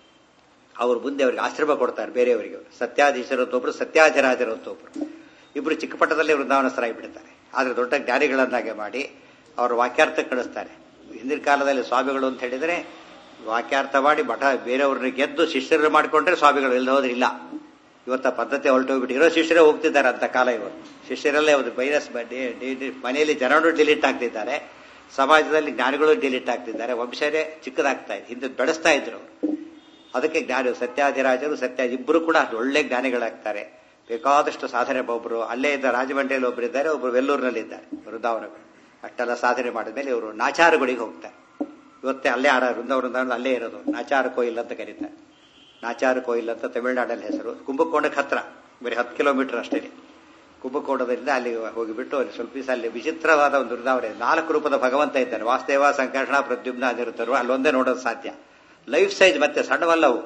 ಅವ್ರು ಮುಂದೆ ಅವ್ರಿಗೆ ಆಶ್ರಮ ಕೊಡ್ತಾರೆ ಬೇರೆಯವರಿಗೆ ಸತ್ಯಾಧೀಶರು ಅಂತ ಒಬ್ರು ಸತ್ಯಾಧಿರಾಜರು ಅಂತ ಒಬ್ರು ಇಬ್ರು ಚಿಕ್ಕಪಟ್ಟದಲ್ಲಿ ವೃಂದಾವನಸ್ಥರಾಗಿ ಬಿಡ್ತಾರೆ ಆದ್ರೆ ದೊಡ್ಡ ಜ್ಞಾನಿಗಳನ್ನಾಗೆ ಮಾಡಿ ಅವರು ವಾಕ್ಯಾರ್ಥ ಕಳಿಸ್ತಾರೆ ಹಿಂದಿನ ಕಾಲದಲ್ಲಿ ಸ್ವಾಮಿಗಳು ಅಂತ ಹೇಳಿದ್ರೆ ವಾಕ್ಯಾರ್ಥ ಮಾಡಿ ಮಠ ಬೇರೆಯವ್ರನ್ನ ಗೆದ್ದು ಶಿಷ್ಯರು ಮಾಡಿಕೊಂಡ್ರೆ ಸ್ವಾಮಿಗಳು ಎಲ್ಲಿ ಹೋದ್ರೆ ಇಲ್ಲ ಇವತ್ತ ಪದ್ಧತಿ ಹೊರಟೋಗ್ಬಿಟ್ಟು ಇರೋ ಶಿಷ್ಯರೇ ಹೋಗ್ತಿದ್ದಾರೆ ಅಂತ ಕಾಲ ಇವತ್ತು ಶಿಷ್ಯರಲ್ಲೇ ಒಂದು ವೈರಸ್ ಮನೆಯಲ್ಲಿ ಜನರು ಡಿಲೀಟ್ ಆಗ್ತಿದ್ದಾರೆ ಸಮಾಜದಲ್ಲಿ ಜ್ಞಾನಿಗಳು ಡಿಲೀಟ್ ಆಗ್ತಿದ್ದಾರೆ ವಂಶನೇ ಚಿಕ್ಕದಾಗ್ತಾ ಇದೆ ಹಿಂದೆ ಬೆಳೆಸ್ತಾ ಇದ್ರು ಅವರು ಅದಕ್ಕೆ ಜ್ಞಾನಿ ಸತ್ಯಾಧಿರಾಜರು ಸತ್ಯ ಇಬ್ಬರು ಕೂಡ ಒಳ್ಳೆ ಜ್ಞಾನಿಗಳಾಗ್ತಾರೆ ಬೇಕಾದಷ್ಟು ಸಾಧನೆ ಒಬ್ಬರು ಅಲ್ಲೇ ಇದ್ದ ರಾಜಮಂಡ್ರಿಯಲ್ಲಿ ಒಬ್ಬರು ಇದ್ದಾರೆ ಒಬ್ಬರು ವೆಲ್ಲೂರಿನಲ್ಲಿ ಇದ್ದಾರೆ ವೃಂದಾವನಗಳು ಅಷ್ಟೆಲ್ಲ ಸಾಧನೆ ಮಾಡಿದ ಮೇಲೆ ಇವರು ನಾಚಾರಗಳಿಗೆ ಹೋಗ್ತಾರೆ ಇವತ್ತೇ ಅಲ್ಲೇ ಆಡ ವೃಂದ ವೃಂದಾವನ ಅಲ್ಲೇ ಇರೋದು ನಾಚಾರ ಕೋಯಿಲ್ ಅಂತ ಕರೀತಾರೆ ನಾಚಾರ ಕೋಯಿಲ್ ಅಂತ ತಮಿಳುನಾಡಲ್ಲಿ ಹೆಸರು ಕುಂಭಕೋಣಕ್ಕೆ ಹತ್ರ ಬರೀ ಹತ್ತು ಕಿಲೋಮೀಟರ್ ಅಷ್ಟೇ ಕುಂಭಕೋಣದಿಂದ ಅಲ್ಲಿ ಹೋಗಿಬಿಟ್ಟು ಅಲ್ಲಿ ಸ್ವಲ್ಪ ದಿವಸ ಅಲ್ಲಿ ವಿಚಿತ್ರವಾದ ಒಂದು ವೃಂದಾವನ ಇದೆ. ನಾಲ್ಕು ರೂಪದ ಭಗವಂತ ಇದ್ದಾನೆ ವಾಸ್ತೇವ ಸಂಕರ್ಷಣ ಪ್ರದ್ಯುಮ್ನ ಅದಿರುತ್ತರು ಅಲ್ಲೊಂದೇ ನೋಡೋದು ಸಾಧ್ಯ ಲೈಫ್ ಸೈಜ್ ಮತ್ತೆ ಸಣ್ಣವಲ್ಲವು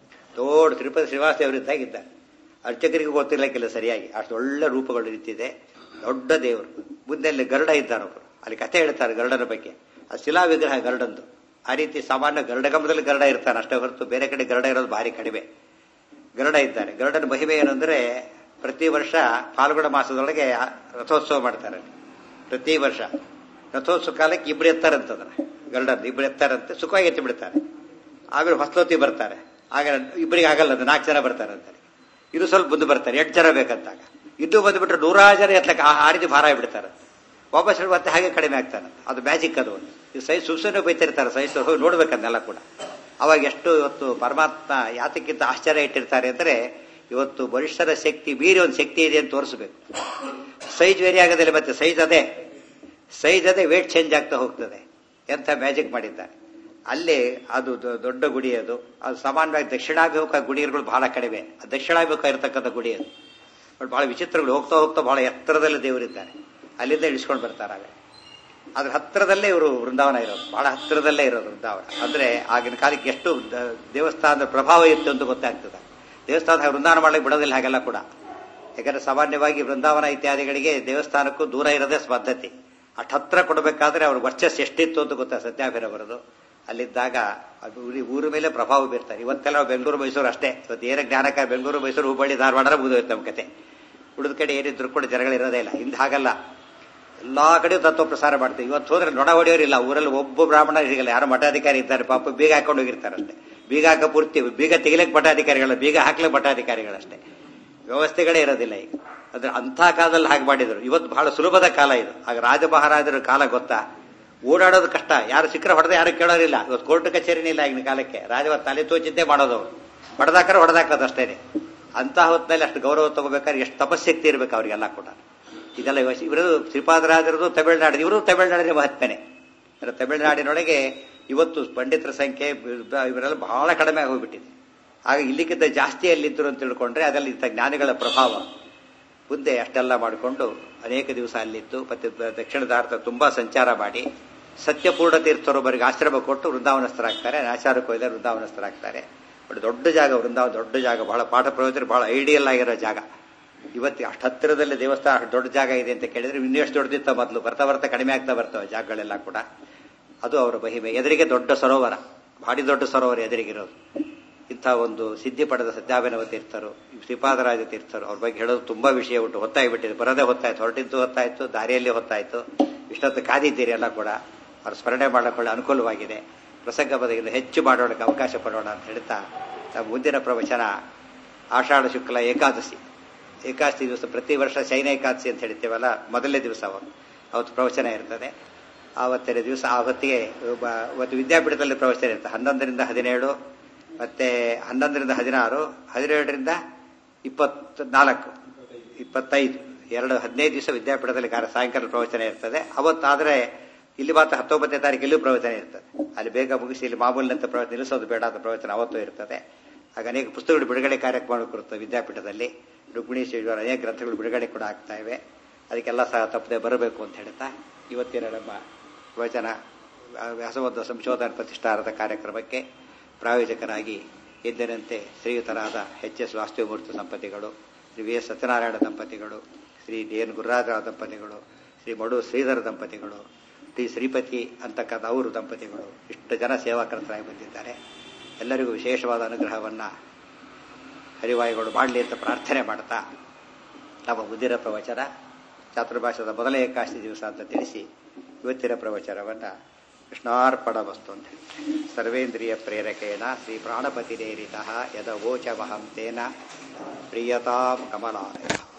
ದೊಡ್ಡ ತಿರುಪತಿ ಶ್ರೀವಾಸದೇವರಿದ್ದಾಗಿದ್ದಾರೆ ಅರ್ಚಕರಿಗೂ ಗೊತ್ತಿರ್ಲಿಕ್ಕಿಲ್ಲ ಸರಿಯಾಗಿ ಅಷ್ಟು ಒಳ್ಳೆ ರೂಪಗಳು ನಿಂತಿದೆ ದೊಡ್ಡ ದೇವರು ಮುಂದೆ ಅಲ್ಲಿ ಗರುಡ ಇದ್ದಾರೊಬ್ಬರು ಅಲ್ಲಿ ಕಥೆ ಹೇಳ್ತಾರೆ ಗರುಡನ ಬಗ್ಗೆ ಆ ಶಿಲಾ ವಿಗ್ರಹ ಗರುಡಂದು ಆ ರೀತಿ ಸಾಮಾನ್ಯ ಗರುಡಗಮದಲ್ಲಿ ಗರುಡ ಇರ್ತಾನೆ ಅಷ್ಟೇ ಹೊರತು ಬೇರೆ ಕಡೆ ಗರುಡ ಇರೋದು ಭಾರಿ ಕಡಿಮೆ ಗರುಡ ಇದ್ದಾರೆ ಗರುಡನ ಮಹಿಮೆ ಏನು ಅಂದ್ರೆ ಪ್ರತಿ ವರ್ಷ ಫಾಲ್ಗುಣ ಮಾಸದೊಳಗೆ ರಥೋತ್ಸವ ಮಾಡ್ತಾರೆ ಪ್ರತಿ ವರ್ಷ ರಥೋತ್ಸವ ಕಾಲಕ್ಕೆ ಇಬ್ರು ಎತ್ತಾರಂತದನ್ನ ಗರುಡನ್ ಇಬ್ರು ಎತ್ತಾರಂತೆ ಸುಖವಾಗಿ ಎತ್ತಿ ಬಿಡ್ತಾರೆ ಆಮೇಲೆ ಹೊಸಲೋತಿ ಬರ್ತಾರೆ ಆಗ ಇಬ್ಬರಿಗೆ ಆಗಲ್ಲ ಅದು ನಾಲ್ಕು ಜನ ಬರ್ತಾರೆ ಅಂತಾರೆ ಇದು ಸ್ವಲ್ಪ ಮುಂದೆ ಬರ್ತಾರೆ ಎಂಟು ಜನ ಬೇಕಂತಾಗ ಇದು ಬಂದ್ಬಿಟ್ರೆ ನೂರಾರು ಜನ ಎತ್ತಕ್ಕೆ ಆ ಆ ರೀತಿ ಭಾರ ಆಗಿಬಿಡ್ತಾರೆ ವಾಪಸ್ ಹೇಳಿ ಮತ್ತೆ ಹಾಗೆ ಕಡಿಮೆ ಆಗ್ತಾನೆ ಅದು ಮ್ಯಾಜಿಕ್ ಅದು ಒಂದು ಇದು ಸೈ ಸುಸನೆ ಬೈತಿರ್ತಾರೆ ಸೈನ್ಸ್ ಹೋಗಿ ನೋಡ್ಬೇಕನ್ನೆಲ್ಲ ಕೂಡ ಅವಾಗ ಎಷ್ಟು ಇವತ್ತು ಪರಮಾತ್ಮ ಯಾತಕ್ಕಿಂತ ಆಶ್ಚರ್ಯ ಇಟ್ಟಿರ್ತಾರೆ ಅಂದ್ರೆ ಇವತ್ತು ಮನುಷ್ಯರ ಶಕ್ತಿ ಮೀರಿ ಒಂದು ಶಕ್ತಿ ಇದೆ ಅಂತ ತೋರಿಸ್ಬೇಕು ಸೈಜ್ ವೇರಿ ಆಗೋದಿಲ್ಲ ಮತ್ತೆ ಸೈಜ್ ಅದೇ ಸೈಜ್ ಅದೇ ವೇಟ್ ಚೇಂಜ್ ಆಗ್ತಾ ಹೋಗ್ತದೆ ಎಂಥ ಮ್ಯಾಜಿಕ್ ಮಾಡಿದ್ದಾರೆ ಅಲ್ಲಿ ಅದು ದೊ- ದೊಡ್ಡ ಗುಡಿ ಅದು ಅದು ಸಾಮಾನ್ಯವಾಗಿ ದಕ್ಷಿಣಾಭಿಮುಖ ಗುಡಿಗಳು ಬಹಳ ಕಡಿಮೆ ಅದು ದಕ್ಷಿಣಾಭಿಮುಖ ಇರತಕ್ಕಂಥ ಗುಡಿ ಅದು ಬಟ್ ಬಹಳ ವಿಚಿತ್ರಗಳು ಹೋಗ್ತಾ ಹೋಗ್ತಾ ಬಹಳ ಎತ್ತರದಲ್ಲಿ ದೇವರಿದ್ದಾರೆ ಅಲ್ಲಿಂದ ಇಳಿಸ್ಕೊಂಡು ಬರ್ತಾರೆ ಆಗ ಅದ್ರ ಹತ್ತಿರದಲ್ಲೇ ಇವರು ವೃಂದಾವನ ಇರೋದು ಬಹಳ ಹತ್ತಿರದಲ್ಲೇ ಇರೋದು ವೃಂದಾವನ ಅಂದ್ರೆ ಆಗಿನ ಕಾಲಕ್ಕೆ ಎಷ್ಟು ದ- ದೇವಸ್ಥಾನದ ಪ್ರಭಾವ ಇತ್ತು ಅಂತ ಗೊತ್ತಾಗ್ತದೆ ದೇವಸ್ಥಾನ ವೃಂದಾವನ ಮಾಡ್ಲಿಕ್ಕೆ ಬಿಡೋದಿಲ್ಲ ಹಾಗೆಲ್ಲ ಕೂಡ ಯಾಕಂದ್ರೆ ಸಾಮಾನ್ಯವಾಗಿ ವೃಂದಾವನ ಇತ್ಯಾದಿಗಳಿಗೆ ದೇವಸ್ಥಾನಕ್ಕೂ ದೂರ ಇರೋದೇ ಪದ್ಧತಿ ಅಷ್ಟ್ ಹತ್ರ ಕೊಡಬೇಕಾದ್ರೆ ಅವ್ರ ವರ್ಚಸ್ ಎಷ್ಟಿತ್ತು ಅಂತ ಗೊತ್ತಾ ಸತ್ಯಾಭಿರವರದು ಅಲ್ಲಿದ್ದಾಗ ಅದು ಊರಿ ಊರ ಮೇಲೆ ಪ್ರಭಾವ ಬೀರ್ತಾರೆ ಇವತ್ತೆಲ್ಲ ನಾವು ಬೆಂಗಳೂರು ಮೈಸೂರು ಅಷ್ಟೇ ಇವತ್ತು ಏನೇ ಜ್ಞಾನಕ ಬೆಂಗಳೂರು ಮೈಸೂರು ಹುಬ್ಬಳ್ಳಿ ಧಾರವಾಡ ಮುಗಿದೋಯ್ತು ನಮ್ಮ ಕತೆ ಉಳಿದ ಕಡೆ ಏನಿದ್ರು ಕೂಡ ಜನಗಳಿರೋದೇ ಇಲ್ಲ ಹಿಂದೆ ಹಾಗಲ್ಲ ಎಲ್ಲಾ ಕಡೆ ತತ್ವ ಪ್ರಸಾರ ಮಾಡ್ತೀವಿ ಇವತ್ತು ಹೋದ್ರೆ ನೊಣ ಹೊಡೆಯೋರಿಲ್ಲ ಊರಲ್ಲಿ ಒಬ್ಬ ಬ್ರಾಹ್ಮಣ ಸಿಗಲ್ಲ ಯಾರು ಮಠಾಧಿಕಾರಿ ಇದ್ದಾರೆ ಪಾಪ ಬೀಗ ಹಾಕೊಂಡು ಹೋಗಿರ್ತಾರಷ್ಟೇ ಬೀಗ ಹಾಕ ಪೂರ್ತಿ ಬೀಗ ತೆಗಿಲಕ್ಕೆ ಮಠಾಧಿಕಾರಿಗಳ ಬೀಗ ಹಾಕ್ಲಿಕ್ಕೆ ಮಠಾಧಿಕಾರಿಗಳಷ್ಟೇ ವ್ಯವಸ್ಥೆಗಳೇ ಇರೋದಿಲ್ಲ ಈಗ ಅದ್ರ ಅಂಥ ಕಾಲದಲ್ಲಿ ಹಾಗೆ ಮಾಡಿದ್ರು ಇವತ್ತು ಬಹಳ ಸುಲಭದ ಕಾಲ ಇದು ಆಗ ರಾಜ ಮಹಾರಾಜರ ಕಾಲ ಗೊತ್ತಾ ಓಡಾಡೋದು ಕಷ್ಟ ಯಾರು ಸಿಕ್ಕರೆ ಹೊಡೆದ ಯಾರು ಕೇಳೋರಿಲ್ಲ ಇವತ್ತು ಕೋರ್ಟ್ ಕಚೇರಿನೇ ಇಲ್ಲ ಆಗಿನ ಕಾಲಕ್ಕೆ ರಾಜ ತಲೆ ತೋಚಿದ್ದೇ ಮಾಡೋದು ಅವರು ಹೊಡೆದಾಕರೆ ಹೊಡೆದಾಕೋದು ಅಷ್ಟೇನೆ ಅಂತ ಹೊತ್ತಿನಲ್ಲಿ ಅಷ್ಟು ಗೌರವ ತಗೋಬೇಕಾದ್ರೆ ಎಷ್ಟು ತಪಸ್ಸಕ್ತಿ ಇರ್ಬೇಕು ಅವರಿಗೆಲ್ಲ ಕೂಡ ಇದೆಲ್ಲ ಯೋಚನೆ ಇವರು ಶ್ರೀಪಾದರಾಜರದು ತಮಿಳುನಾಡು ಇವರು ತಮಿಳುನಾಡಿನ ಮಹತ್ವನೆ ಅಂದ್ರೆ ತಮಿಳುನಾಡಿನೊಳಗೆ ಇವತ್ತು ಪಂಡಿತರ ಸಂಖ್ಯೆ ಇವರೆಲ್ಲ ಬಹಳ ಕಡಿಮೆ ಆಗೋಗ್ಬಿಟ್ಟಿದೆ ಆಗ ಇಲ್ಲಿಕ್ಕಿಂತ ಜಾಸ್ತಿ ಅಲ್ಲಿದ್ದರು ಅಂತ ತಿಳ್ಕೊಂಡ್ರೆ ಅದರಲ್ಲಿ ಇಂಥ ಜ್ಞಾನಿಗಳ ಪ್ರಭಾವ ಮುಂದೆ ಅಷ್ಟೆಲ್ಲ ಮಾಡಿಕೊಂಡು ಅನೇಕ ದಿವಸ ಅಲ್ಲಿದ್ದು ಮತ್ತೆ ದಕ್ಷಿಣ ಭಾರತ ತುಂಬಾ ಸಂಚಾರ ಮಾಡಿ ಸತ್ಯಪೂರ್ಣ ತೀರ್ಥರೊಬ್ಬರಿಗೆ ಆಶ್ರಮ ಕೊಟ್ಟು ವೃಂದಾವನಸ್ಥರಾಗ್ತಾರೆ ಆಚಾರಕ್ಕೆ ಹೋದರೆ ವೃಂದಾವನಸ್ಥರಾಗ್ತಾರೆ ಬಟ್ ದೊಡ್ಡ ಜಾಗ ವೃಂದಾವನ ದೊಡ್ಡ ಜಾಗ ಬಹಳ ಪಾಠ ಪ್ರವಚನ ಬಹಳ ಐಡಿಯಲ್ ಆಗಿರೋ ಜಾಗ ಇವತ್ತು ಅಷ್ಟು ಹತ್ತಿರದಲ್ಲಿ ದೇವಸ್ಥಾನ ಅಷ್ಟು ದೊಡ್ಡ ಜಾಗ ಇದೆ ಅಂತ ಕೇಳಿದ್ರೆ ಇನ್ನೆಷ್ಟು ದೊಡ್ಡದಿತ್ತ ಮೊದಲು ಬರ್ತಾ ಬರ್ತಾ ಕಡಿಮೆ ಆಗ್ತಾ ಬರ್ತವೆ ಜಾಗಗಳೆಲ್ಲ ಕೂಡ ಅದು ಅವರ ಮಹಿಮೆ ಎದುರಿಗೆ ದೊಡ್ಡ ಸರೋವರ ಭಾರಿ ದೊಡ್ಡ ಸರೋವರ ಎದುರಿಗಿರೋದು ಇಂಥ ಒಂದು ಸಿದ್ಧಿ ಪಡೆದ ಸತ್ಯಾಭಿನವ ತೀರ್ಥರು ಶ್ರೀಪಾದರಾಜ ತೀರ್ಥರು ಅವ್ರ ಬಗ್ಗೆ ಹೇಳೋದು ತುಂಬಾ ವಿಷಯ ಉಂಟು ಹೊತ್ತಾಗಿಬಿಟ್ಟಿದೆ ಬರೋದೇ ಹೊತ್ತಾಯ್ತು ಹೊರಟಿದ್ದು ಹೊತ್ತಾಯ್ತು ದಾರಿಯಲ್ಲಿ ಹೊತ್ತಾಯ್ತು ಇಷ್ಟೊತ್ತು ಕಾದಿದ್ದೀರಿ ಎಲ್ಲ ಕೂಡ ಅವ್ರ ಸ್ಮರಣೆ ಮಾಡಿಕೊಳ್ಳೋ ಅನುಕೂಲವಾಗಿದೆ ಪ್ರಸಂಗ ಬದಗಿಂದ ಹೆಚ್ಚು ಮಾಡೋಣಕ್ಕೆ ಅವಕಾಶ ಪಡೋಣ ಅಂತ ಹೇಳ್ತಾ ನಮ್ಮ ಮುಂದಿನ ಪ್ರವಚನ ಆಷಾಢ ಶುಕ್ಲ ಏಕಾದಶಿ ಏಕಾದಶಿ ದಿವಸ ಪ್ರತಿ ವರ್ಷ ಶೈನ ಏಕಾದಶಿ ಅಂತ ಹೇಳ್ತೀವಲ್ಲ ಮೊದಲನೇ ದಿವಸ ಅವತ್ತು ಅವತ್ತು ಪ್ರವಚನ ಇರ್ತದೆ ಆವತ್ತಿನ ದಿವಸ ಆವತ್ತಿಗೆ ಒಬ್ಬ- ಇವತ್ತು ವಿದ್ಯಾಪೀಠದಲ್ಲಿ ಪ್ರವಚನ ಇರ್ತದೆ ಹನ್ನೊಂದರಿಂದ ಹದಿನೇಳು ಮತ್ತೆ ಹನ್ನೊಂದರಿಂದ ಹದಿನಾರು ಹದಿನೇಳರಿಂದ ಇಪ್ಪತ್ ನಾಲ್ಕು ಇಪ್ಪತ್ತೈದು ಎರಡು ಹದಿನೈದು ದಿವಸ ವಿದ್ಯಾಪೀಠದಲ್ಲಿ ಕಾರ್ಯ ಸಾಯಂಕಾಲ ಪ್ರವಚನ ಇರ್ತದೆ ಅವತ್ತಾದ್ರೆ ಇಲ್ಲಿ ಮಾತ್ರ ಹತ್ತೊಂಬತ್ತನೇ ತಾರೀಕು ಇಲ್ಲೂ ಪ್ರವಚನ ಇರ್ತದೆ ಅಲ್ಲಿ ಬೇಗ ಮುಗಿಸಿ ಇಲ್ಲಿ ಮಾಮೂಲಿನಂತ ಪ್ರವಚನ ನಿಲ್ಲಿಸೋದು ಬೇಡ ಅಂತ ಪ್ರವಚನ ಅವತ್ತು ಇರ್ತದೆ ಆಗ ಅನೇಕ ಪುಸ್ತಕಗಳು ಬಿಡುಗಡೆ ಕಾರ್ಯಕ್ರಮಗಳು ಇರ್ತವೆ ವಿದ್ಯಾಪೀಠದಲ್ಲಿ ರುಕ್ಮಿಣಿ ಶ್ರೀವಾರ ಅನೇಕ ಗ್ರಂಥಗಳು ಬಿಡುಗಡೆ ಕೂಡ ಆಗ್ತಾ ಇವೆ ಅದಕ್ಕೆಲ್ಲ ಸಹ ತಪ್ಪದೆ ಬರಬೇಕು ಅಂತ ಹೇಳ್ತಾ ಇವತ್ತಿನ ನಮ್ಮ ಪ್ರವಚನ ವ್ಯಾಸಬದ್ಧ ಸಂಶೋಧನಾ ಪ್ರತಿಷ್ಠಾನದ ಕಾರ್ಯಕ್ರಮಕ್ಕೆ ಪ್ರಾಯೋಜಕರಾಗಿ ಎಂದಿನಂತೆ ಶ್ರೀಯುತರಾದ ಎಚ್ ಎಸ್ ವಾಸ್ತುಮೂರ್ತಿ ದಂಪತಿಗಳು ಶ್ರೀ ವಿ ಎಸ್ ಸತ್ಯನಾರಾಯಣ ದಂಪತಿಗಳು ಶ್ರೀ ಡಿ ಎನ್ ಗುರುರಾಜ ದಂಪತಿಗಳು ಶ್ರೀ ಮಡು ಶ್ರೀಧರ ದಂಪತಿಗಳು ಟಿ ಶ್ರೀಪತಿ ಅಂತಕ್ಕಂಥ ಅವರು ದಂಪತಿಗಳು ಇಷ್ಟು ಜನ ಸೇವಾಕರ್ತರಾಗಿ ಬಂದಿದ್ದಾರೆ ಎಲ್ಲರಿಗೂ ವಿಶೇಷವಾದ ಅನುಗ್ರಹವನ್ನ ಹರಿವಾಯುಗಳು ಮಾಡಲಿ ಅಂತ ಪ್ರಾರ್ಥನೆ ಮಾಡ್ತಾ ನಮ್ಮ ಮುಂದಿನ ಪ್ರವಚನ ಚಾತುರ್ಭಾಷದ ಮೊದಲ ಏಕಾಶಿ ದಿವಸ ಅಂತ ತಿಳಿಸಿ ಇವತ್ತಿನ ಪ್ರವಚನವನ್ನ ಕೃಷ್ಣಾರ್ಪಣ ವಸ್ತು ಅಂತ ಹೇಳಿ ಸರ್ವೇಂದ್ರಿಯ ಪ್ರೇರಕೇಣ ಶ್ರೀ ಪ್ರಾಣಪತಿ ನೇರಿತ ಯದ ವೋಚಮಹಂ ತೇನ ಪ್ರಿಯತಾಂ ಕಮಲಾಯ